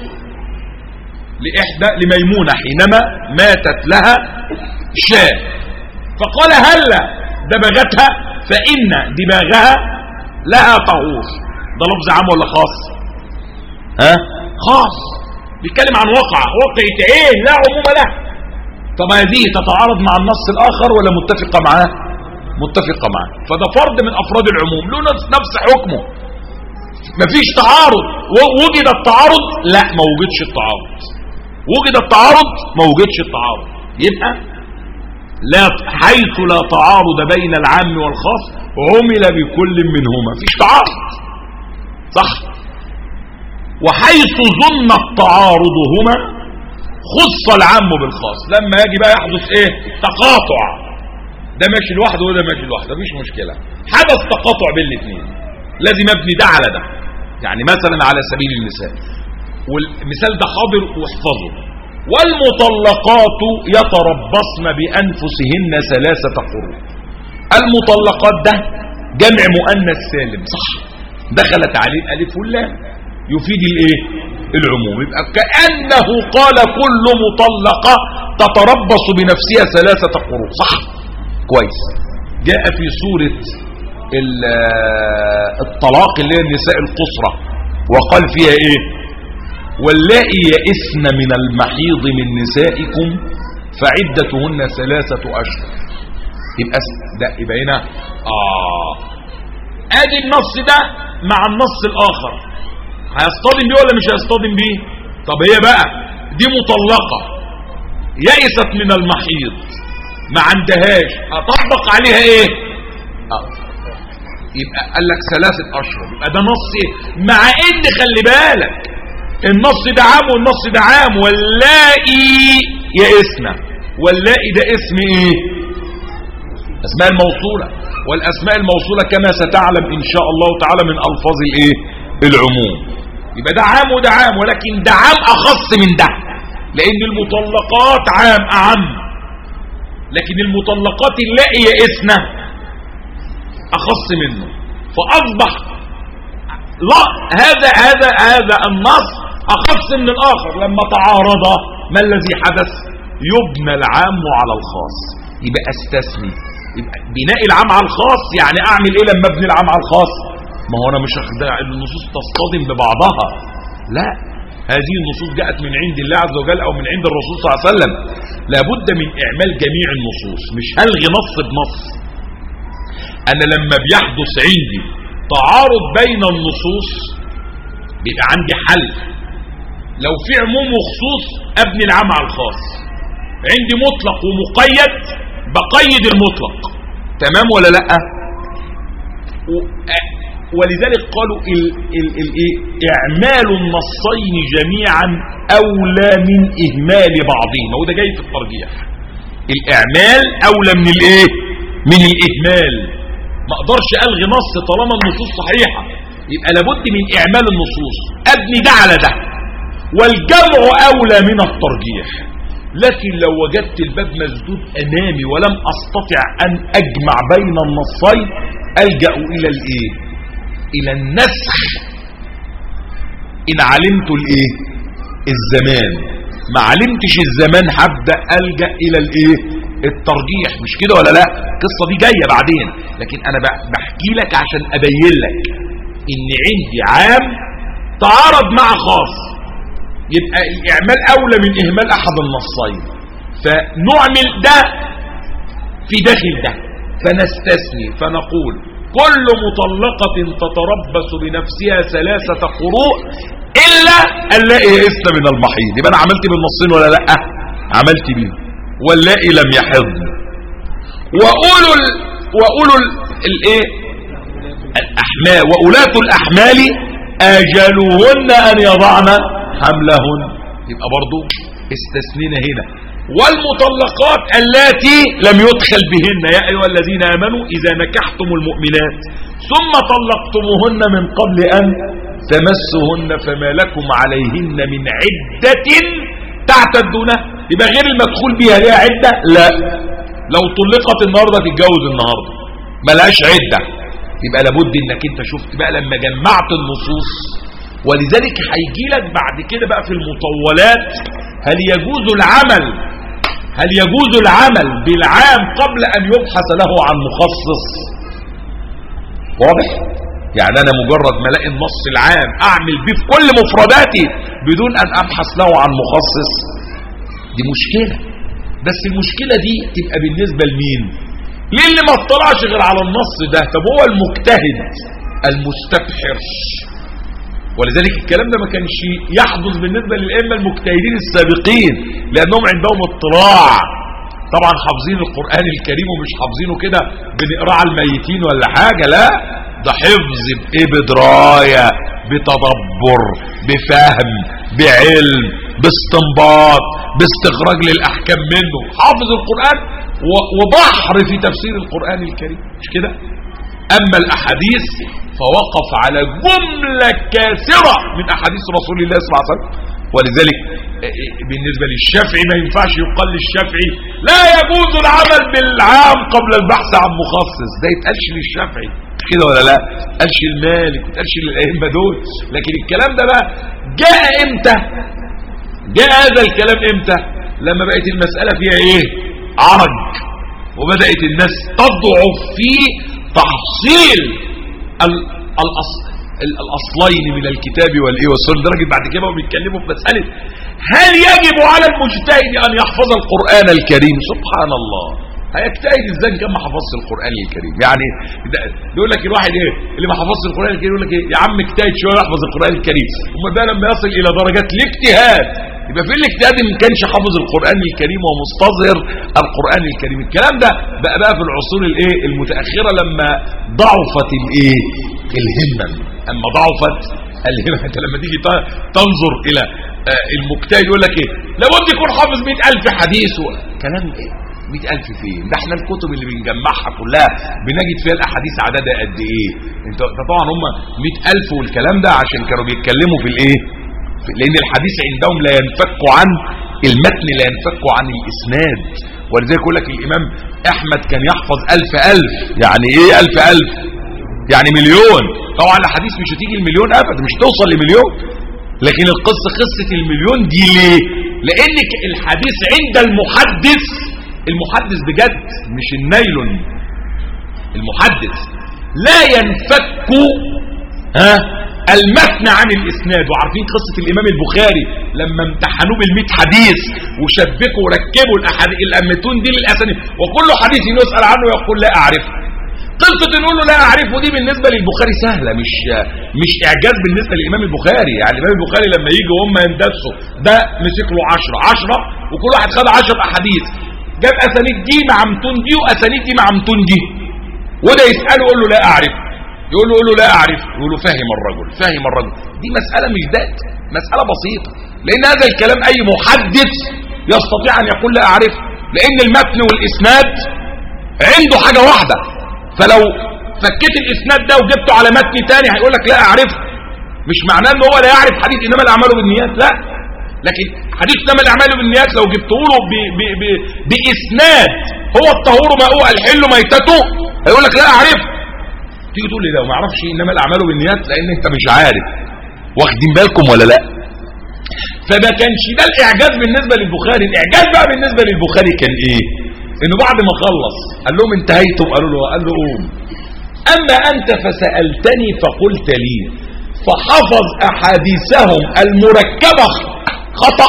لإحدى لميمونة حينما ماتت لها شاة فقال هل دبغتها فإن دباغها لها طهور ده لفظ عام ولا خاص ها خاص بيتكلم عن وقع وقعة ايه لا عموم له طب هذه تتعارض مع النص الآخر ولا متفقة معاه متفقة معاه فده فرد من أفراد العموم له نفس حكمه مفيش تعارض وجد التعارض لا ما وجدش التعارض وجد التعارض ما وجدش التعارض يبقى لا حيث لا تعارض بين العام والخاص عمل بكل منهما فيش تعارض صح وحيث ظن التعارض هما خص العام بالخاص لما يجي بقى يحدث ايه تقاطع ده ماشي لوحده وده ماشي لوحده مفيش مشكلة حدث تقاطع بين الاثنين لازم ابني ده على ده يعني مثلا على سبيل المثال والمثال ده حاضر واحفظه والمطلقات يتربصن بأنفسهن ثلاثة قروء المطلقات ده جمع مؤنث سالم صح دخلت عليه الالف واللام يفيد الايه العموم يبقى كأنه قال كل مطلقة تتربص بنفسها ثلاثة قروء صح كويس جاء في سورة الطلاق اللي هي النساء القصرى وقال فيها ايه واللائي يئسن من المحيض من نسائكم فعدتهن ثلاثة أشهر يبقى ده يبقى هنا آه ادي النص ده مع النص الآخر هيصطدم بيه ولا مش هيصطدم بيه طب هي بقى دي مطلقة يئست من المحيض ما عندهاش اطبق عليها ايه آه. يبقى قال لك ثلاثة أشهر يبقى ده نص إيه؟ مع إن خلي بالك النص ده عام والنص ده عام واللائي يئسنا واللائي ده اسم إيه أسماء الموصولة والأسماء الموصولة كما ستعلم إن شاء الله تعالى من ألفاظ الإيه العموم يبقى ده عام وده عام ولكن ده عام أخص من ده لأن المطلقات عام أعم لكن المطلقات اللائي يئسنا أخص منه فأصبح لا هذا هذا هذا النص أخص من الآخر لما تعارض ما الذي حدث يبنى العام على الخاص يبقى استثني يبقى بناء العام على الخاص يعني أعمل إيه لما أبني العام على الخاص ما هو أنا مش أخدع النصوص تصطدم ببعضها لا هذه النصوص جاءت من عند الله عز وجل أو من عند الرسول صلى الله عليه وسلم لابد من إعمال جميع النصوص مش هلغي نص بنص أنا لما بيحدث عندي تعارض بين النصوص بيبقى عندي حل لو في عموم وخصوص أبني العام على الخاص عندي مطلق ومقيد بقيد المطلق تمام ولا لا ولذلك قالوا ال ال ال إعمال النصين جميعا أولى من إهمال بعضهما وده جاي في الترجيح الإعمال أولى من الإيه من الإهمال ما أقدرش ألغي نص طالما النصوص صحيحة يبقى لابد من إعمال النصوص أبني ده على ده والجمع أولى من الترجيح لكن لو وجدت الباب مسدود أمامي ولم أستطع أن أجمع بين النصين ألجأ إلى الإيه إلى النسخ إن علمت الإيه الزمان ما علمتش الزمان هبدأ ألجأ إلى الإيه الترجيح مش كده ولا لا القصة دي جاية بعدين لكن أنا بحكي لك عشان أبين لك إن عندي عام تعارض مع خاص يبقى الإعمال أولى من إهمال أحد النصين فنعمل ده في داخل ده فنستثني فنقول كل مطلقة تتربص بنفسها ثلاثة قروء إلا اللائي يئسن من المحيض يبقى أنا عملت بالنصين ولا لأ عملت بيه واللائي لم يحضن وأولو ال... وأولو ال... الإيه الأحمال وأولاة الأحمال أجلهن أن يضعن حملهن يبقى برضو استثنينا هنا والمطلقات اللاتي لم يدخل بهن يا أيها الذين آمنوا إذا نكحتم المؤمنات ثم طلقتموهن من قبل أن تمسهن فما لكم عليهن من عدة تعتدونها يبقى غير المدخول بها ليها عدة لا لو طلقت النهاردة تتجوز النهاردة ملهاش عدة يبقى لابد انك انت شفت بقى لما جمعت النصوص ولذلك هيجي لك بعد كده بقى في المطولات هل يجوز العمل هل يجوز العمل بالعام قبل أن يبحث له عن مخصص واضح يعني أنا مجرد ما الاقي النص العام أعمل به في كل مفرداتي بدون أن أبحث له عن مخصص دي مشكلة بس المشكلة دي تبقى بالنسبة لمين ليه اللي ما اطلعش غير على النص ده طب هو المجتهد المستبحر ولذلك الكلام ده ما كانش يحدث بالنسبة للأئمة المجتهدين السابقين لأنهم عندهم اطلاع طبعا حافظين القرآن الكريم ومش حافظينه كده بنقرأ على الميتين ولا حاجة لا ده حفظ بإيه بدراية بتدبر بفهم بعلم باستنباط باستخراج للأحكام منه حافظ القرآن وبحر في تفسير القرآن الكريم مش كده أما الأحاديث فوقف على جملة كاسرة من أحاديث رسول الله صلى الله عليه وسلم ولذلك بالنسبة للشافعي ما ينفعش يقال للشافعي لا يجوز العمل بالعام قبل البحث عن مخصص ده يتقالش للشافعي كده ولا لا قالش المالك يتقالش للأئمة دول لكن الكلام ده بقى جاء امتى جاء هذا الكلام امتى لما بقت المسألة فيها ايه عرج وبدأت الناس تضعف في تحصيل الأصل الأصلين من الكتاب والإيه والسنة درجة بعد كده وبيتكلموا في مسألة هل يجب على المجتهد أن يحفظ القرآن الكريم سبحان الله هيجتهد ازاي كان ما حفظش القرآن الكريم يعني بيقول لك الواحد ايه اللي ما حفظش القرآن الكريم يقول لك ايه يا عم اجتهد شويه يحفظ القرآن الكريم هم بقى لما يصل الى درجات الاجتهاد يبقى في الاجتهاد ما كانش حافظ القرآن الكريم ومستظهر القرآن الكريم الكلام ده بقى بقى في العصور الايه المتأخرة لما ضعفت الايه الهمم اما ضعفت الهمم انت لما تيجي تنظر الى آه، المجتهد يقول لك ايه لابد يكون حافظ 100000 حديث كلام ايه 100000 فين ده احنا الكتب اللي بنجمعها كلها بنجد فيها الاحاديث عددها قد ايه انت طبعا هم 100000 والكلام ده عشان كانوا بيتكلموا في الايه لان الحديث عندهم لا ينفك عن المتن لا ينفك عن الاسناد ولذلك يقول لك الامام احمد كان يحفظ الف الف يعني ايه الف الف يعني مليون طبعا الحديث مش هتيجي المليون ابدا مش توصل لمليون لكن القصة قصة المليون دي ليه لان الحديث عند المحدث المحدث بجد مش النيلون المحدث لا ينفك ها المتن عن الاسناد وعارفين قصة الامام البخاري لما امتحنوه بالمئة حديث وشبكوا وركبوا الامتون دي للاسانيد وكل حديث يسأل عنه يقول لا اعرفه قصة نقول له لا اعرفه دي بالنسبة للبخاري سهلة مش مش اعجاز بالنسبة للامام البخاري يعني الامام البخاري لما يجي وهم يندسوا ده مسك له 10 10 وكل واحد خد 10 احاديث جاب اسانيد دي مع متون دي واسانيد دي مع متون دي وده يسأله يقول له لا اعرف يقول له, يقول له لا اعرف يقول له فهم الرجل فهم الرجل دي مسألة مش ذات مسألة بسيطة لان هذا الكلام اي محدث يستطيع ان يقول لا اعرف لان المتن والاسناد عنده حاجة واحدة فلو فكيت الاسناد ده وجبته على متن تاني هيقول لك لا اعرفه مش معناه ان هو لا يعرف حديث انما الاعمال بالنيات لا لكن حديث انما الاعمال بالنيات لو جبته له باسناد هو الطهور ماء الحل ميتته هيقول لك لا اعرفه تيجي تقول لي لا ما اعرفش انما الاعمال بالنيات لان انت مش عارف واخدين بالكم ولا لا فما كانش ده الاعجاز بالنسبه للبخاري الاعجاز بقى بالنسبه للبخاري كان ايه انه بعد ما خلص قال لهم انتهيتم قالوا له قال له قوم اما انت فسالتني فقلت لي فحفظ احاديثهم المركبه خطا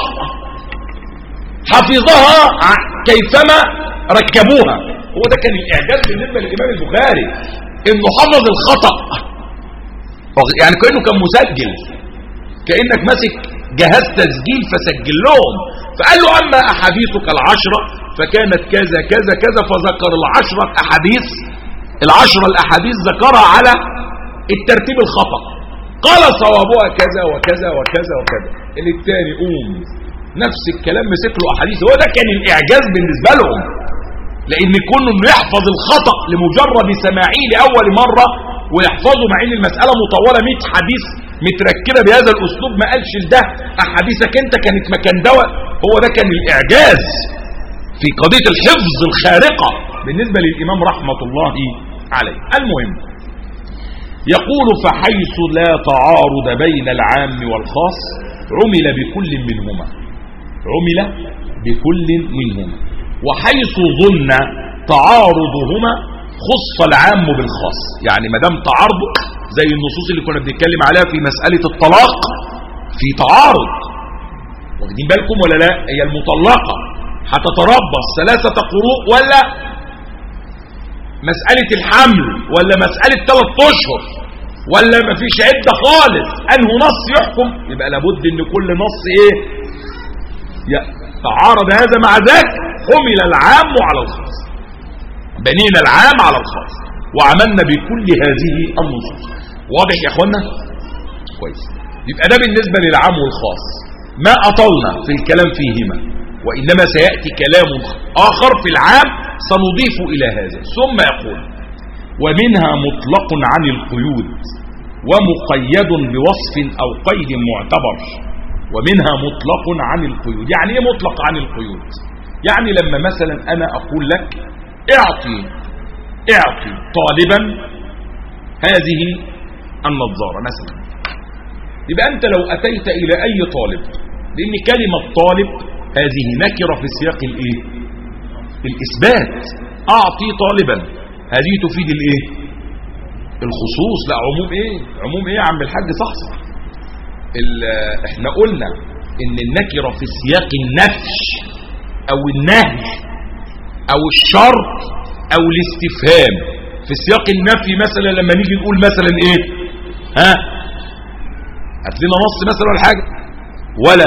حفظها كيفما ركبوها هو ده كان الاعجاز بالنسبه للامام البخاري انه حفظ الخطا يعني كانه كان مسجل كانك ماسك جهاز تسجيل فسجل لهم فقال له اما احاديثك العشره فكانت كذا كذا كذا فذكر العشرة أحاديث العشرة الأحاديث ذكرها على الترتيب الخطأ قال صوابها كذا وكذا وكذا وكذا اللي الثاني قوم نفس الكلام مسك له أحاديث هو ده كان الإعجاز بالنسبة لهم لأن كونه انه يحفظ الخطأ لمجرد سماعيه لأول مرة ويحفظه مع ان المسألة مطولة 100 حديث متركبة بهذا الأسلوب ما قالش ده أحاديثك أنت كانت مكان دواء هو ده كان الإعجاز في قضية الحفظ الخارقة بالنسبة للإمام رحمة الله عليه المهم يقول فحيث لا تعارض بين العام والخاص عمل بكل منهما عمل بكل منهما وحيث ظن تعارضهما خص العام بالخاص يعني ما دام تعارض زي النصوص اللي كنا بنتكلم عليها في مسألة الطلاق في تعارض واخدين بالكم ولا لا هي المطلقة هتتربص ثلاثة قروء ولا مسألة الحمل ولا مسألة ثلاث أشهر ولا مفيش عدة خالص أنه نص يحكم يبقى لابد ان كل نص ايه تعارض هذا مع ذاك حمل العام على الخاص بنينا العام على الخاص وعملنا بكل هذه النصوص واضح يا اخوانا كويس يبقى ده بالنسبة للعام والخاص ما أطلنا في الكلام فيهما وإنما سيأتي كلام آخر في العام سنضيف إلى هذا ثم يقول ومنها مطلق عن القيود ومقيد بوصف أو قيد معتبر ومنها مطلق عن القيود يعني ايه مطلق عن القيود يعني لما مثلا أنا أقول لك اعطي اعطي طالبا هذه النظارة مثلا يبقى أنت لو أتيت إلى أي طالب لأن كلمة طالب هذه نكرة في سياق الايه الاثبات اعطي طالبا هذه تفيد الايه الخصوص لا عموم ايه عموم ايه يا عم الحاج صح صح احنا قلنا ان النكرة في سياق النفي او النهي او الشرط او الاستفهام في سياق النفي مثلا لما نيجي نقول مثلا ايه ها هات لنا نص مثلا ولا حاجه ولا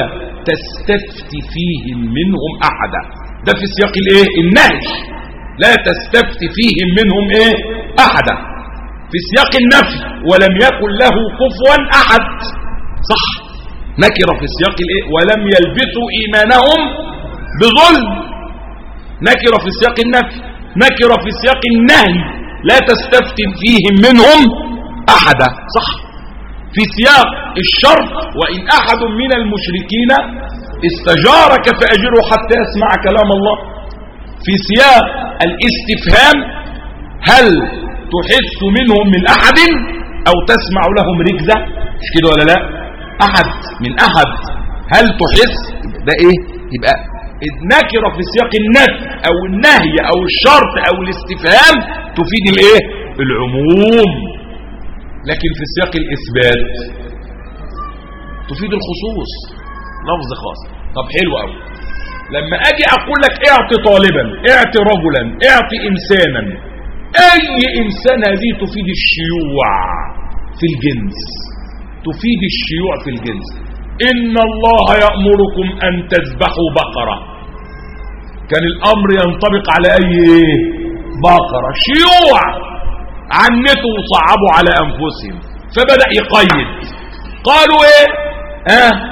تستفت فيهم منهم أحدا ده في سياق الايه النهي لا تستفت فيهم منهم ايه أحدا في سياق النفي ولم يكن له كفوا أحد صح نكر في سياق الايه ولم يلبسوا إيمانهم بظلم نكر في سياق النفي نكر في سياق النهي لا تستفت فيهم منهم أحدا صح في سياق الشرط وإن أحد من المشركين استجارك فأجره حتى يسمع كلام الله في سياق الاستفهام هل تحس منهم من أحد أو تسمع لهم ركزة مش كده ولا لا أحد من أحد هل تحس ده إيه يبقى النكرة في سياق النفي أو النهي أو الشرط أو الاستفهام تفيد الإيه العموم لكن في سياق الإثبات تفيد الخصوص لفظ خاص طب حلو قوي لما اجي اقول لك اعطي طالبا اعطي رجلا اعطي انسانا اي انسان هذه تفيد الشيوع في الجنس تفيد الشيوع في الجنس ان الله يأمركم ان تذبحوا بقرة كان الامر ينطبق على اي ايه بقرة شيوع عنتوا وصعبوا على انفسهم فبدأ يقيد قالوا ايه ها آه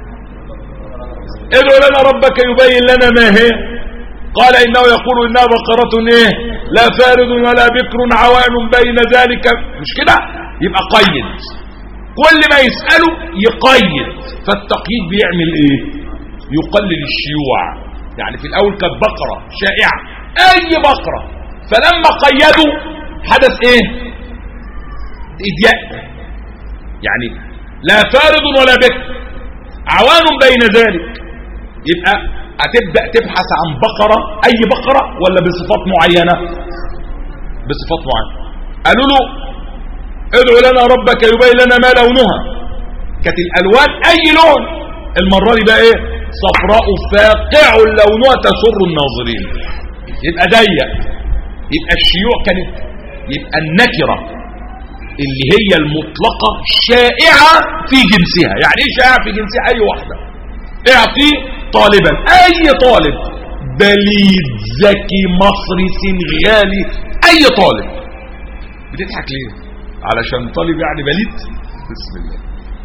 ادعو لنا ربك يبين لنا ما هي قال انه يقول انها بقرة ايه لا فارض ولا بكر عوان بين ذلك مش كده يبقى قيد كل ما يسأله يقيد فالتقييد بيعمل ايه يقلل الشيوع يعني في الاول كانت بقرة شائعة اي بقرة فلما قيدوا حدث ايه اضياء يعني لا فارض ولا بكر عوان بين ذلك يبقى هتبدأ تبحث عن بقرة اي بقرة ولا بصفات معينة بصفات معينة قالوا له ادعو لنا ربك يبين لنا ما لونها كانت الالوان اي لون المرة دي بقى ايه صفراء فاقع لونها تسر الناظرين يبقى ضيق يبقى الشيوع كانت يبقى النكرة اللي هي المطلقة شائعة في جنسها يعني ايه شائعة في جنسها اي واحدة اعطي طالبا اي طالب بليد ذكي مصري سنغالي اي طالب بتضحك ليه علشان طالب يعني بليد بسم الله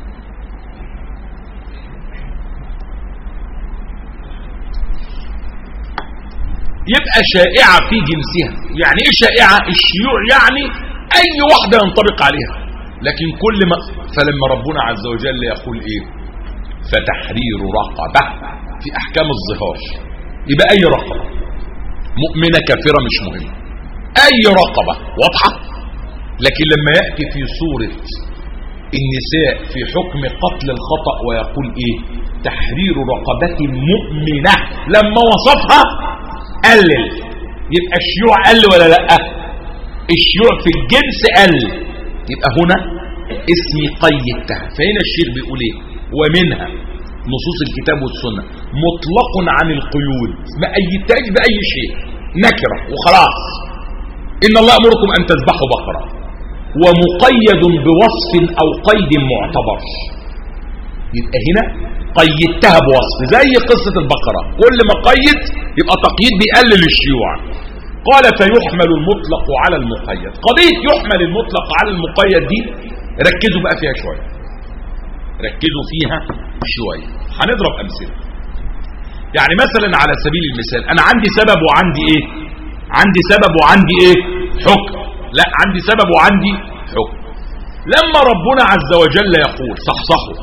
يبقى شائعة في جنسها يعني ايه شائعة الشيوع يعني اي واحدة ينطبق عليها لكن كل ما فلما ربنا عز وجل يقول ايه فتحرير رقبة في احكام الظهار يبقى اي رقبة مؤمنة كافرة مش مهم اي رقبة واضحة لكن لما يأتي في سورة النساء في حكم قتل الخطأ ويقول ايه تحرير رقبة مؤمنة لما وصفها قلل يبقى الشيوع قل ولا لا الشيوع في الجنس قل يبقى هنا اسمي قيدتها فهنا الشيخ بيقول ايه ومنها نصوص الكتاب والسنة مطلق عن القيود ما ايتاج بأي شيء نكرة وخلاص إن الله أمركم أن تذبحوا بقرة ومقيد بوصف أو قيد معتبر يبقى هنا قيدتها بوصف زي قصة البقرة كل ما قيد يبقى تقييد بيقلل الشيوع قال فيحمل المطلق على المقيد قضية يحمل المطلق على المقيد دي ركزوا بقى فيها شوية ركزوا فيها شوية هنضرب أمثلة يعني مثلا على سبيل المثال أنا عندي سبب وعندي إيه عندي سبب وعندي إيه حكم لا عندي سبب وعندي حكم لما ربنا عز وجل يقول صحصحوا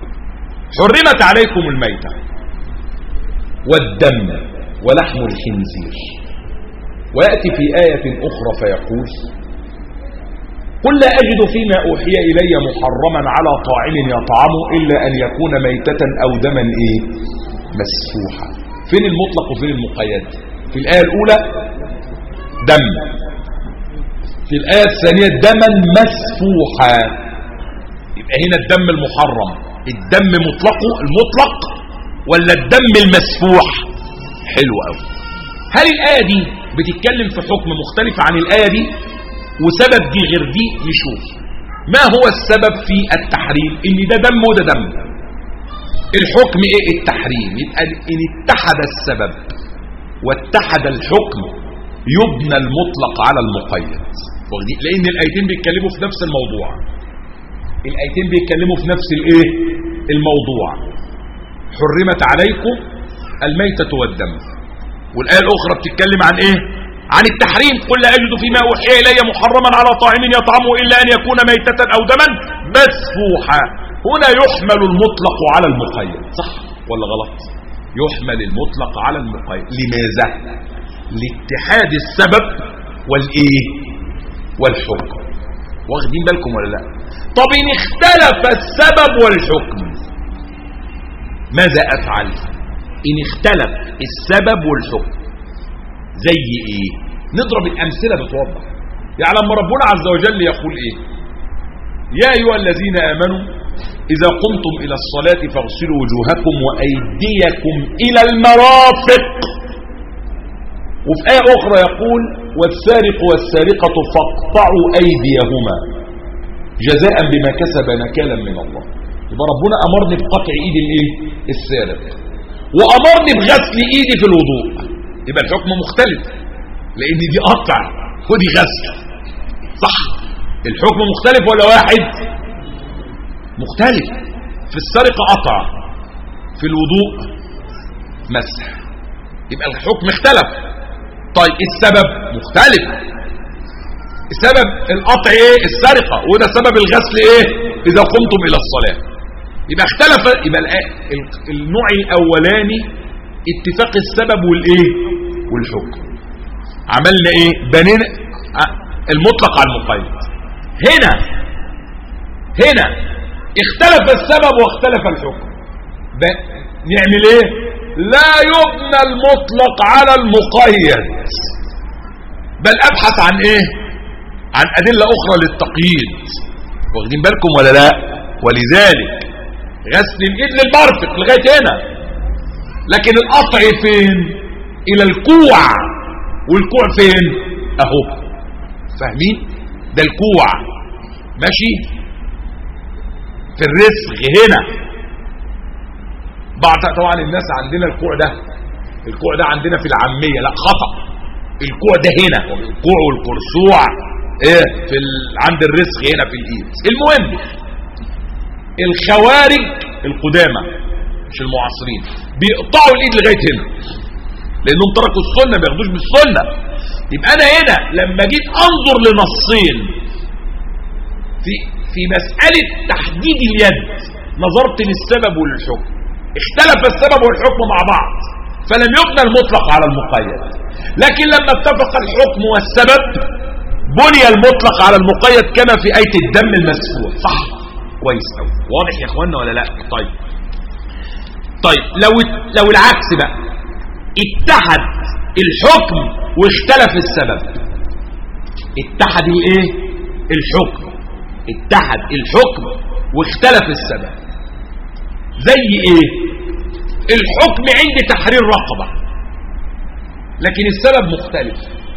حرمت عليكم الميتة والدم ولحم الخنزير ويأتي في آية أخرى فيقول قل لا أجد فيما أوحي إلي محرما على طاعم يطعمه إلا أن يكون ميتة أو دما إيه مسفوحا فين المطلق وفين المقيد في الآية الأولى دم في الآية الثانية دما مسفوحا يبقى هنا الدم المحرم الدم مطلقه المطلق ولا الدم المسفوح حلو قوي هل الآية دي بتتكلم في حكم مختلف عن الآية دي وسبب دي غير دي نشوف ما هو السبب في التحريم ان ده دم وده دم الحكم ايه التحريم يبقى ان اتحد السبب واتحد الحكم يبنى المطلق على المقيد لان الايتين بيتكلموا في نفس الموضوع الايتين بيتكلموا في نفس الايه الموضوع حرمت عليكم الميتة والدم والآية الأخرى بتتكلم عن إيه عن التحريم قل لا أجد فيما أوحي إلي محرما على طاعم يطعمه إلا أن يكون ميتة أو دما مسفوحا هنا يحمل المطلق على المقيد صح ولا غلط يحمل المطلق على المقيد لماذا لاتحاد السبب والإيه والحكم واخدين بالكم ولا لا طب إن اختلف السبب والحكم ماذا أفعل إن اختلف السبب والحكم زي إيه نضرب الأمثلة بتوضح يعني لما ربنا عز وجل يقول إيه يا أيها الذين آمنوا إذا قمتم إلى الصلاة فاغسلوا وجوهكم وأيديكم إلى المرافق وفي آية أخرى يقول والسارق والسارقة فاقطعوا أيديهما جزاء بما كسب نكالا من الله يبقى ربنا أمرني بقطع إيد الإيه؟ السارق وأمرني بغسل إيدي في الوضوء يبقى الحكم مختلف لأن دي قطع ودي غسل صح الحكم مختلف ولا واحد مختلف في السرقة قطع في الوضوء مسح يبقى الحكم اختلف طيب السبب مختلف السبب القطع ايه السرقة وده سبب الغسل ايه اذا قمتم الى الصلاة يبقى اختلف يبقى النوع الاولاني اتفاق السبب والايه والحكم عملنا ايه بنينا المطلق على المقيد هنا هنا اختلف السبب واختلف الحكم نعمل ايه لا يبنى المطلق على المقيد بل ابحث عن ايه عن ادلة اخرى للتقييد واخدين بالكم ولا لا ولذلك غسل الايد للمرفق لغاية هنا لكن القطع فين الى الكوع والكوع فين اهو فاهمين ده الكوع ماشي في الرزق هنا بعض طبعا الناس عندنا الكوع ده الكوع ده عندنا في العامية لا خطأ الكوع ده هنا الكوع والكرسوع ايه في ال... عند الرزق هنا في الايد المهم الخوارج القدامى مش المعاصرين بيقطعوا الايد لغايه هنا لانهم تركوا السنه ما بياخدوش بالسنه يبقى انا هنا لما جيت انظر لنصين في في مساله تحديد اليد نظرت للسبب وللحكم اختلف السبب والحكم مع بعض فلم يبنى المطلق على المقيد لكن لما اتفق الحكم والسبب بني المطلق على المقيد كما في آية الدم المسفوح صح كويس قوي واضح يا اخوانا ولا لا طيب طيب لو لو العكس بقى اتحد الحكم واختلف السبب اتحد الايه الحكم اتحد الحكم واختلف السبب زي ايه الحكم عند تحرير رقبة لكن السبب مختلف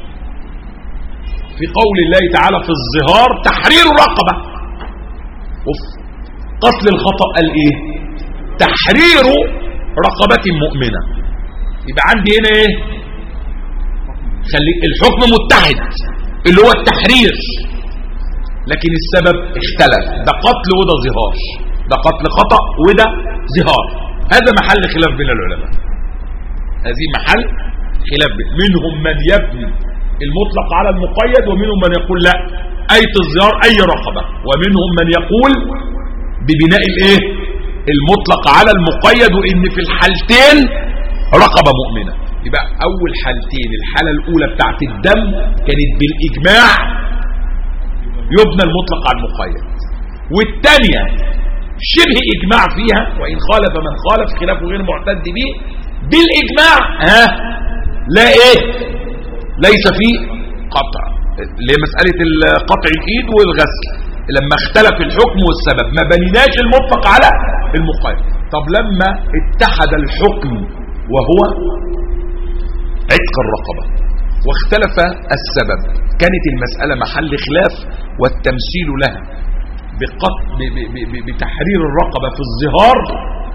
في قول الله تعالى في الظهار تحرير رقبة وفي قتل الخطأ قال ايه تحرير رقبة مؤمنة يبقى عندي هنا ايه خليك الحكم متحد اللي هو التحرير لكن السبب اختلف ده قتل وده ظهار ده قتل خطأ وده ظهار هذا محل خلاف بين العلماء هذه محل خلاف بين منهم من يبني المطلق على المقيد ومنهم من يقول لا أية الظهار أي رقبة ومنهم من يقول ببناء الايه المطلق على المقيد وان في الحالتين رقبة مؤمنة يبقى اول حالتين الحالة الاولى بتاعت الدم كانت بالاجماع يبنى المطلق على المقيد والثانية شبه اجماع فيها وان خالف من خالف خلافه غير معتد به بالاجماع ها لا ايه ليس فيه قطع اللي هي مسألة قطع الايد والغسل لما اختلف الحكم والسبب ما بنيناش المطلق على المقيد طب لما اتحد الحكم وهو عتق الرقبة واختلف السبب كانت المسألة محل خلاف والتمثيل لها بقط... ب... ب... ب... بتحرير الرقبة في الظهار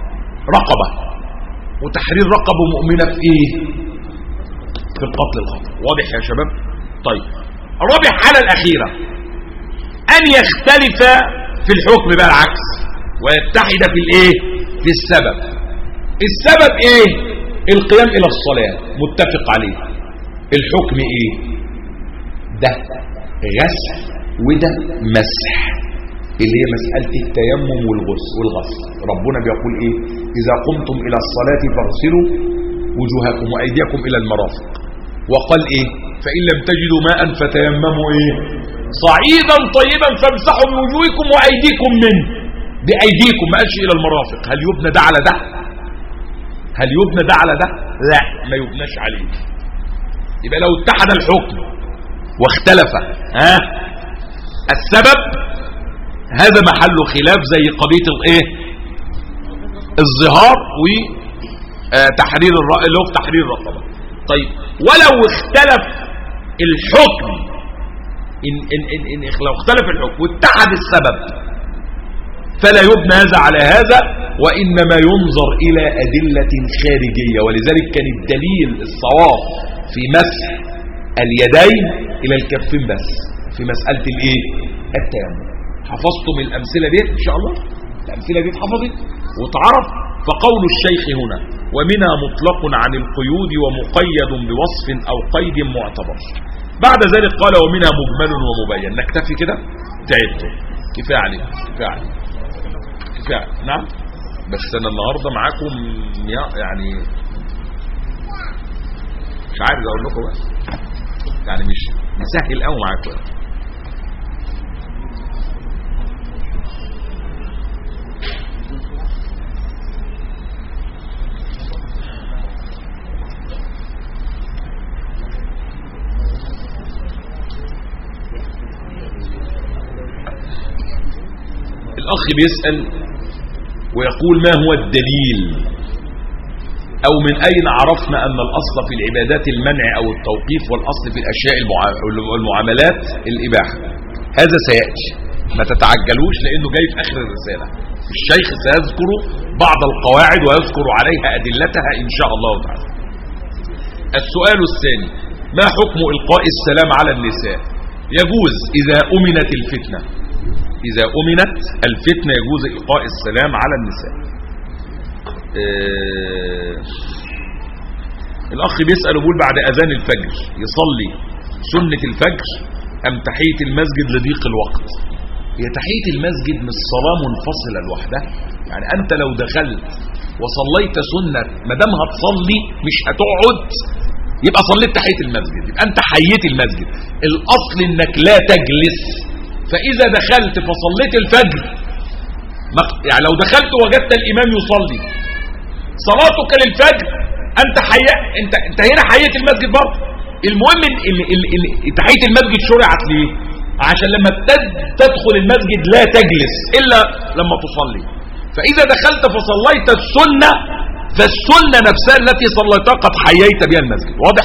رقبة وتحرير رقبة مؤمنة في ايه في القتل الخطأ واضح يا شباب طيب رابع حالة الأخيرة أن يختلف في الحكم بقى العكس ويتحد في الايه في السبب السبب ايه القيام الى الصلاة متفق عليه الحكم ايه ده غسل وده مسح اللي هي مسألة التيمم والغسل والغسل ربنا بيقول ايه اذا قمتم الى الصلاة فاغسلوا وجوهكم وايديكم الى المرافق وقال ايه فان لم تجدوا ماء فتيمموا ايه صعيدا طيبا فامسحوا بوجوهكم وايديكم منه بايديكم ما قالش الى المرافق هل يبنى ده على ده هل يبنى ده على ده لا ما يبناش عليه يبقى لو اتحد الحكم واختلف ها السبب هذا محل خلاف زي قضيه الايه الظهار وتحرير الرأي اللي هو تحرير الرقبه طيب ولو اختلف الحكم إن, إن, إن, إن لو اختلف الحكم واتحد السبب فلا يبنى هذا على هذا وإنما ينظر إلى أدلة خارجية ولذلك كان الدليل الصواب في مسح اليدين إلى الكفين بس في مسألة الإيه؟ التيمم حفظتم الأمثلة دي إن شاء الله الأمثلة دي اتحفظت وتعرف فقول الشيخ هنا ومنها مطلق عن القيود ومقيد بوصف أو قيد معتبر بعد ذلك قال ومنها مجمل ومبين نكتفي كده تعبتم كفاية عليك كفاية عليك كفاية نعم بس انا النهاردة معاكم يعني مش عارف اقول لكم بس يعني مش مسهل قوي معاكم الأخ بيسأل ويقول ما هو الدليل أو من أين عرفنا أن الأصل في العبادات المنع أو التوقيف والأصل في الأشياء والمعاملات الإباحة هذا سيأتي ما تتعجلوش لأنه جاي في آخر الرسالة الشيخ سيذكر بعض القواعد ويذكر عليها أدلتها إن شاء الله تعالى السؤال الثاني ما حكم إلقاء السلام على النساء يجوز إذا أمنت الفتنة إذا أمنت الفتنة يجوز إلقاء السلام على النساء آه الأخ بيسأل يقول بعد أذان الفجر يصلي سنة الفجر أم تحية المسجد لضيق الوقت هي تحية المسجد مش صلاة منفصلة لوحدها يعني أنت لو دخلت وصليت سنة ما دام هتصلي مش هتقعد يبقى صليت تحية المسجد يبقى أنت حييت المسجد الأصل إنك لا تجلس فإذا دخلت فصليت الفجر يعني لو دخلت وجدت الإمام يصلي صلاتك للفجر أنت حي... أنت أنت هنا حييت المسجد برضه المهم إن ال... ال... ال... تحية المسجد شرعت ليه عشان لما تدخل المسجد لا تجلس إلا لما تصلي فإذا دخلت فصليت السنة فالسنة نفسها التي صليتها قد حييت بها المسجد واضح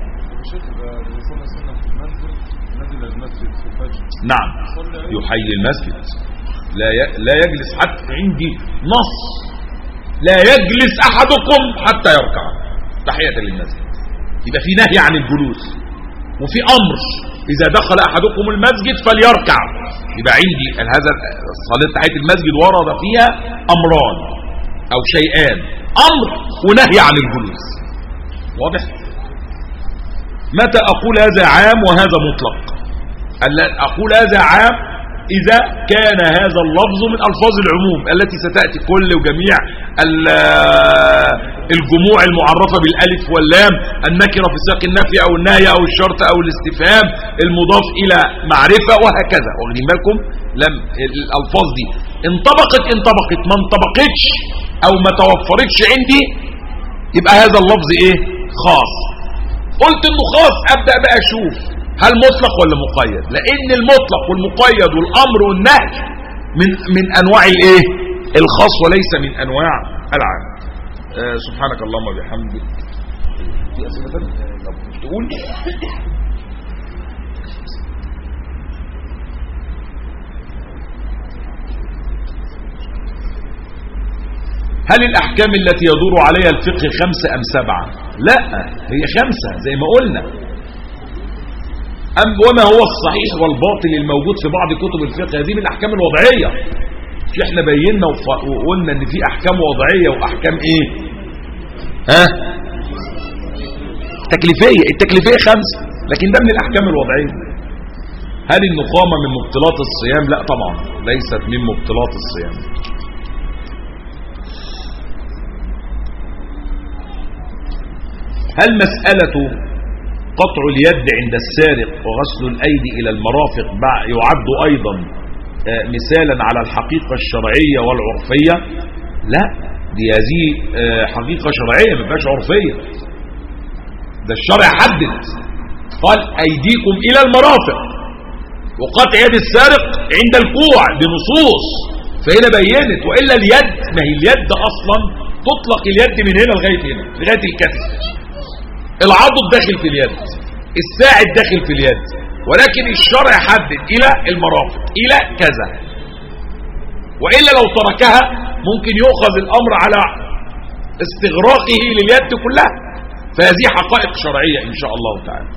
نعم يحيي المسجد لا لا يجلس حتى عندي نص لا يجلس احدكم حتى يركع تحيه للمسجد يبقى في نهي عن الجلوس وفي امر اذا دخل احدكم المسجد فليركع يبقى عندي هذا صلاه تحيه المسجد ورد فيها امران او شيئان امر ونهي عن الجلوس واضح متى اقول هذا عام وهذا مطلق أقول هذا عام إذا كان هذا اللفظ من ألفاظ العموم التي ستأتي كل وجميع الجموع المعرفة بالألف واللام النكرة في سياق النفي أو النهي أو الشرط أو الاستفهام المضاف إلى معرفة وهكذا واخدين بالكم لم الألفاظ دي انطبقت انطبقت ما انطبقتش أو ما توفرتش عندي يبقى هذا اللفظ إيه خاص قلت إنه خاص أبدأ بقى أشوف هل مطلق ولا مقيد لان المطلق والمقيد والامر والنهي من من انواع الايه الخاص وليس من انواع العام آه سبحانك اللهم وبحمدك في اسئله طب تقول هل الأحكام التي يدور عليها الفقه خمسة أم سبعة لا هي خمسة زي ما قلنا أم وما هو الصحيح والباطل الموجود في بعض كتب الفقه هذه من الأحكام الوضعية مش احنا بينا وقلنا ان في احكام وضعية واحكام ايه ها تكليفية التكليفية خمسة لكن ده من الاحكام الوضعية هل النقامة من مبطلات الصيام لا طبعا ليست من مبطلات الصيام هل مسألة قطع اليد عند السارق وغسل الأيدي إلى المرافق يعد أيضا آه، مثالا على الحقيقة الشرعية والعرفية لا دي هذه آه، حقيقة شرعية ما فيهاش عرفية ده الشرع حدد قال أيديكم إلى المرافق وقطع يد السارق عند الكوع بنصوص فهنا بينت وإلا اليد ما هي اليد أصلا تطلق اليد من هنا لغاية هنا لغاية الكتف العضد داخل في اليد الساعد داخل في اليد ولكن الشرع حدد إلى المرافق إلى كذا وإلا لو تركها ممكن يؤخذ الأمر على استغراقه لليد كلها فهذه حقائق شرعية إن شاء الله تعالى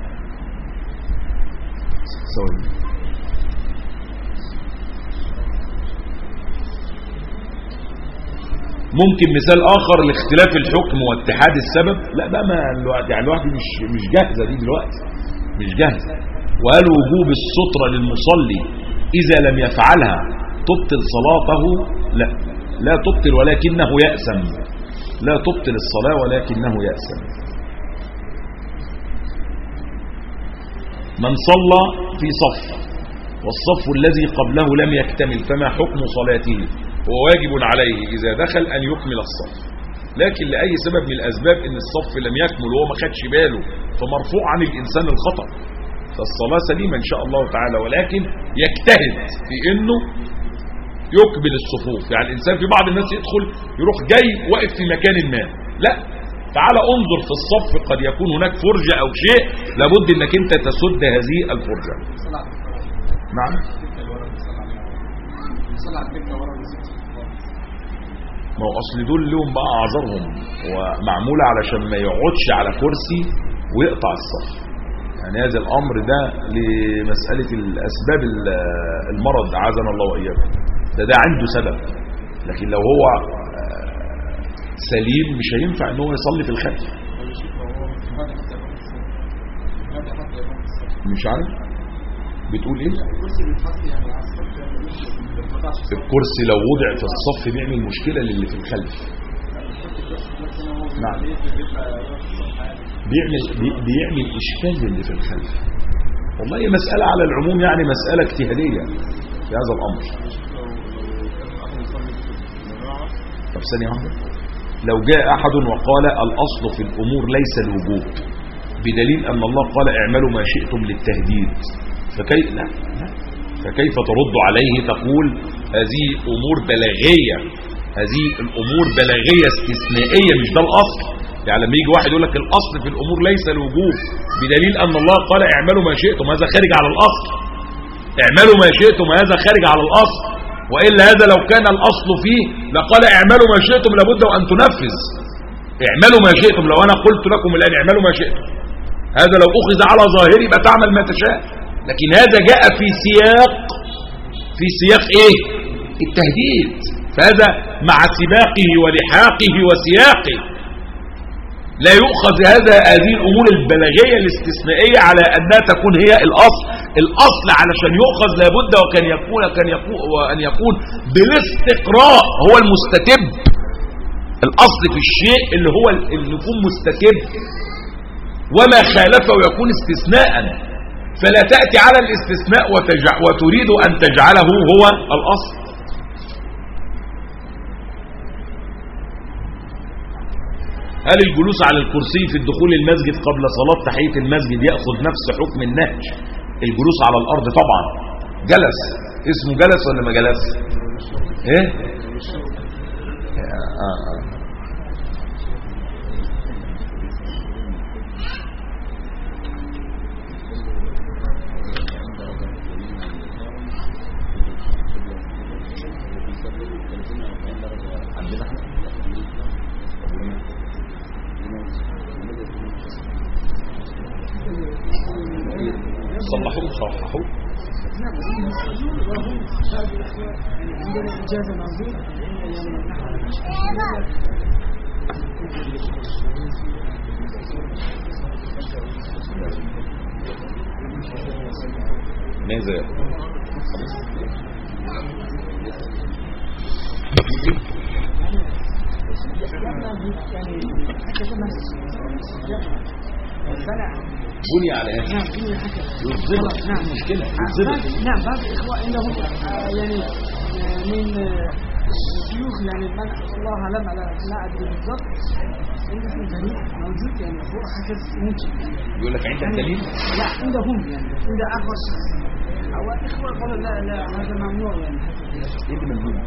ممكن مثال آخر لاختلاف الحكم واتحاد السبب لا بقى ما الوقت يعني الواحد مش مش جاهزة دي دلوقتي مش جاهزة وهل وجوب السترة للمصلي إذا لم يفعلها تبطل صلاته لا لا تبطل ولكنه يأسم لا تبطل الصلاة ولكنه يأسم من صلى في صف والصف الذي قبله لم يكتمل فما حكم صلاته هو واجب عليه إذا دخل أن يكمل الصف لكن لأي سبب من الأسباب أن الصف لم يكمل وهو ما خدش باله فمرفوع عن الإنسان الخطأ فالصلاة سليمة إن شاء الله تعالى ولكن يجتهد في أنه يكمل الصفوف يعني الإنسان في بعض الناس يدخل يروح جاي واقف في مكان ما لا تعال انظر في الصف قد يكون هناك فرجة أو شيء لابد أنك أنت تسد هذه الفرجة نعم ما هو اصل دول لهم بقى اعذارهم ومعموله علشان ما يقعدش على كرسي ويقطع الصف يعني هذا الامر ده لمساله الاسباب المرض عاذنا الله واياكم ده ده عنده سبب لكن لو هو سليم مش هينفع ان هو يصلي في الخلف مش عارف بتقول ايه الكرسي لو وضع في الصف بيعمل مشكلة للي في الخلف نعم بيعمل بيعمل إشكال للي في الخلف والله هي مسألة على العموم يعني مسألة اجتهادية في هذا الأمر طب ثانية واحدة لو جاء أحد وقال الأصل في الأمور ليس الوجوب بدليل أن الله قال اعملوا ما شئتم للتهديد فكيف لا, لا فكيف ترد عليه تقول هذه أمور بلاغية هذه الأمور بلاغية استثنائية مش ده الأصل يعني لما يجي واحد يقول لك الأصل في الأمور ليس الوجوب بدليل أن الله قال اعملوا ما شئتم هذا خارج على الأصل اعملوا ما شئتم هذا خارج على الأصل وإلا هذا لو كان الأصل فيه لقال اعملوا ما شئتم لابد وأن تنفذ اعملوا ما شئتم لو أنا قلت لكم الآن اعملوا ما شئتم هذا لو أخذ على ظاهري يبقى تعمل ما تشاء لكن هذا جاء في سياق في سياق ايه التهديد فهذا مع سباقه ولحاقه وسياقه لا يؤخذ هذا هذه الأمور البلاغية الاستثنائية على أنها تكون هي الأصل الأصل علشان يؤخذ لابد وكان يكون كان يكون وأن يكون بالاستقراء هو المستتب الأصل في الشيء اللي هو اللي يكون مستتب وما خالفه يكون استثناء فلا تأتي على الاستثناء وتجع وتريد أن تجعله هو الأصل هل الجلوس على الكرسي في الدخول المسجد قبل صلاة تحية المسجد يأخذ نفس حكم النهج الجلوس على الأرض طبعا جلس اسمه جلس ولا ما جلس ايه آه آه. صححوه نعم موجود وهم بعض الإخوة يعني عندنا إجازة موجودة ماذا يقول يعني حتى كما بنى بني على هذا نعم بني حتى يظلم نعم مشكلة بعض- يظلم نعم بعض الإخوة عندهم آه، يعني آه، من آه، الشيوخ يعني من الله أعلم على لا أدري بالضبط عندهم دليل موجود يعني هو هكذا ممكن يقول لك عندك دليل لا عندهم يعني عند آخر شخص أو الإخوة قالوا لا لا هذا ممنوع يعني ايه اللي ممنوع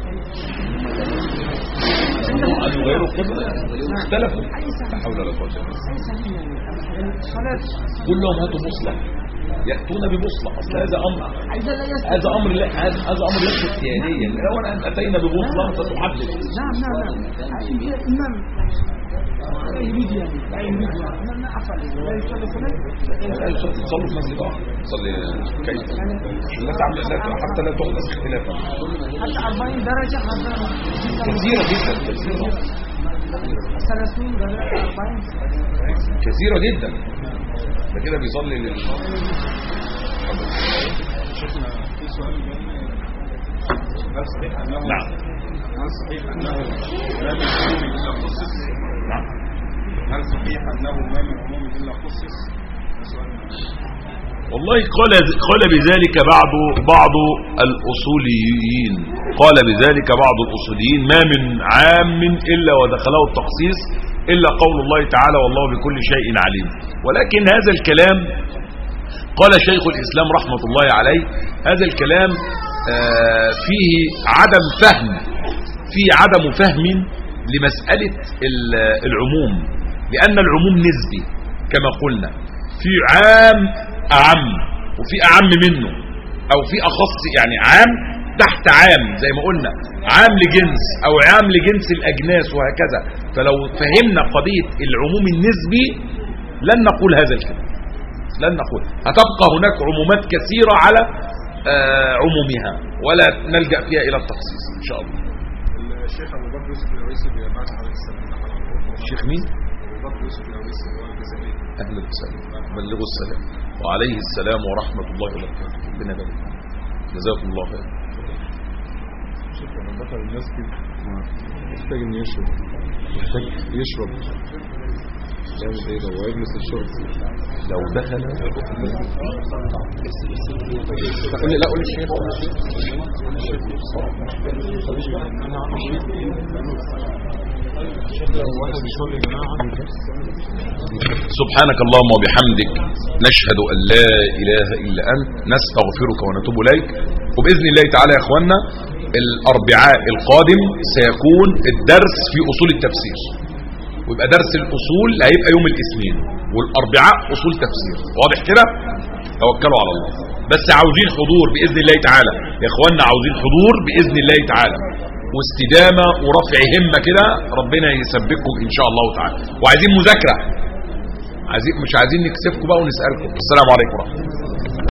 ممنوع ان يغيروا القبلة اختلفوا لا حول ولا قوة الا بالله أي صحيح يعني الصلاة قل لهم هاتوا مصلح يأتون بمصلح أصل هذا أمر إذا لا يستطيع هذا أمر لا هذا هذا أمر ليس اختياريا لو أن أتينا بمصلح ستحدد نعم نعم نعم إذا الإمام لا يريد يعني لا يريد يعني ما- ما أفعل لا يصلي صلاة قال صلوا صلوا في مسجد آخر صلي كيف عشان لا تعمل لا حتى لا تحدث اختلافا حتى 40 درجة هذا كثيرة جدا كثيرة 30 درجة 40 كثيرة جدا ده كده بيصلي لل شيخنا في سؤال هل صحيح انه نعم هل صحيح انه ما من عموم الا خصص نعم هل صحيح انه ما من عموم الا خصص ده سؤال والله قال قال بذلك بعض بعض الأصوليين قال بذلك بعض الأصوليين ما من عام إلا ودخله التخصيص إلا قول الله تعالى والله بكل شيء عليم ولكن هذا الكلام قال شيخ الإسلام رحمة الله عليه هذا الكلام آه، فيه عدم فهم فيه عدم فهم لمسألة ال- العموم لأن العموم نسبي كما قلنا في عام أعم وفي أعم منه أو في أخص يعني عام تحت عام زي ما قلنا عام لجنس أو عام لجنس الأجناس وهكذا فلو فهمنا قضية العموم النسبي لن نقول هذا الكلام لن نقول هتبقى هناك عمومات كثيرة على آه، عمومها ولا نلجأ فيها إلى التخصيص إن شاء الله الشيخ ابو بكر يوسف العويسي بيبعت عليه السلام الشيخ مين؟ ابو بكر يوسف العويسي هو الجزائري أهلا وسهلا بلغوا السلام وعليه السلام ورحمة الله وبركاته ربنا يبارك فيك. جزاكم الله خير شوف لما دخل المسجد محتاج انه يشرب محتاج يشرب يعمل ايه لو يجلس الشرب لو دخل قول لي لا قول لي الشيخ واحد بيصلي جماعه سبحانك اللهم وبحمدك نشهد أن لا إله إلا أنت نستغفرك ونتوب إليك وبإذن الله تعالى يا أخوانا الأربعاء القادم سيكون الدرس في أصول التفسير ويبقى درس الأصول هيبقى يوم الاثنين والأربعاء أصول تفسير واضح كده توكلوا على الله بس عاوزين حضور بإذن الله تعالى يا أخوانا عاوزين حضور بإذن الله تعالى واستدامة ورفع همة كده ربنا يسبقكم إن شاء الله تعالى وعايزين مذاكرة عايزين مش عايزين نكسفكم بقى ونسألكم السلام عليكم ورحمة الله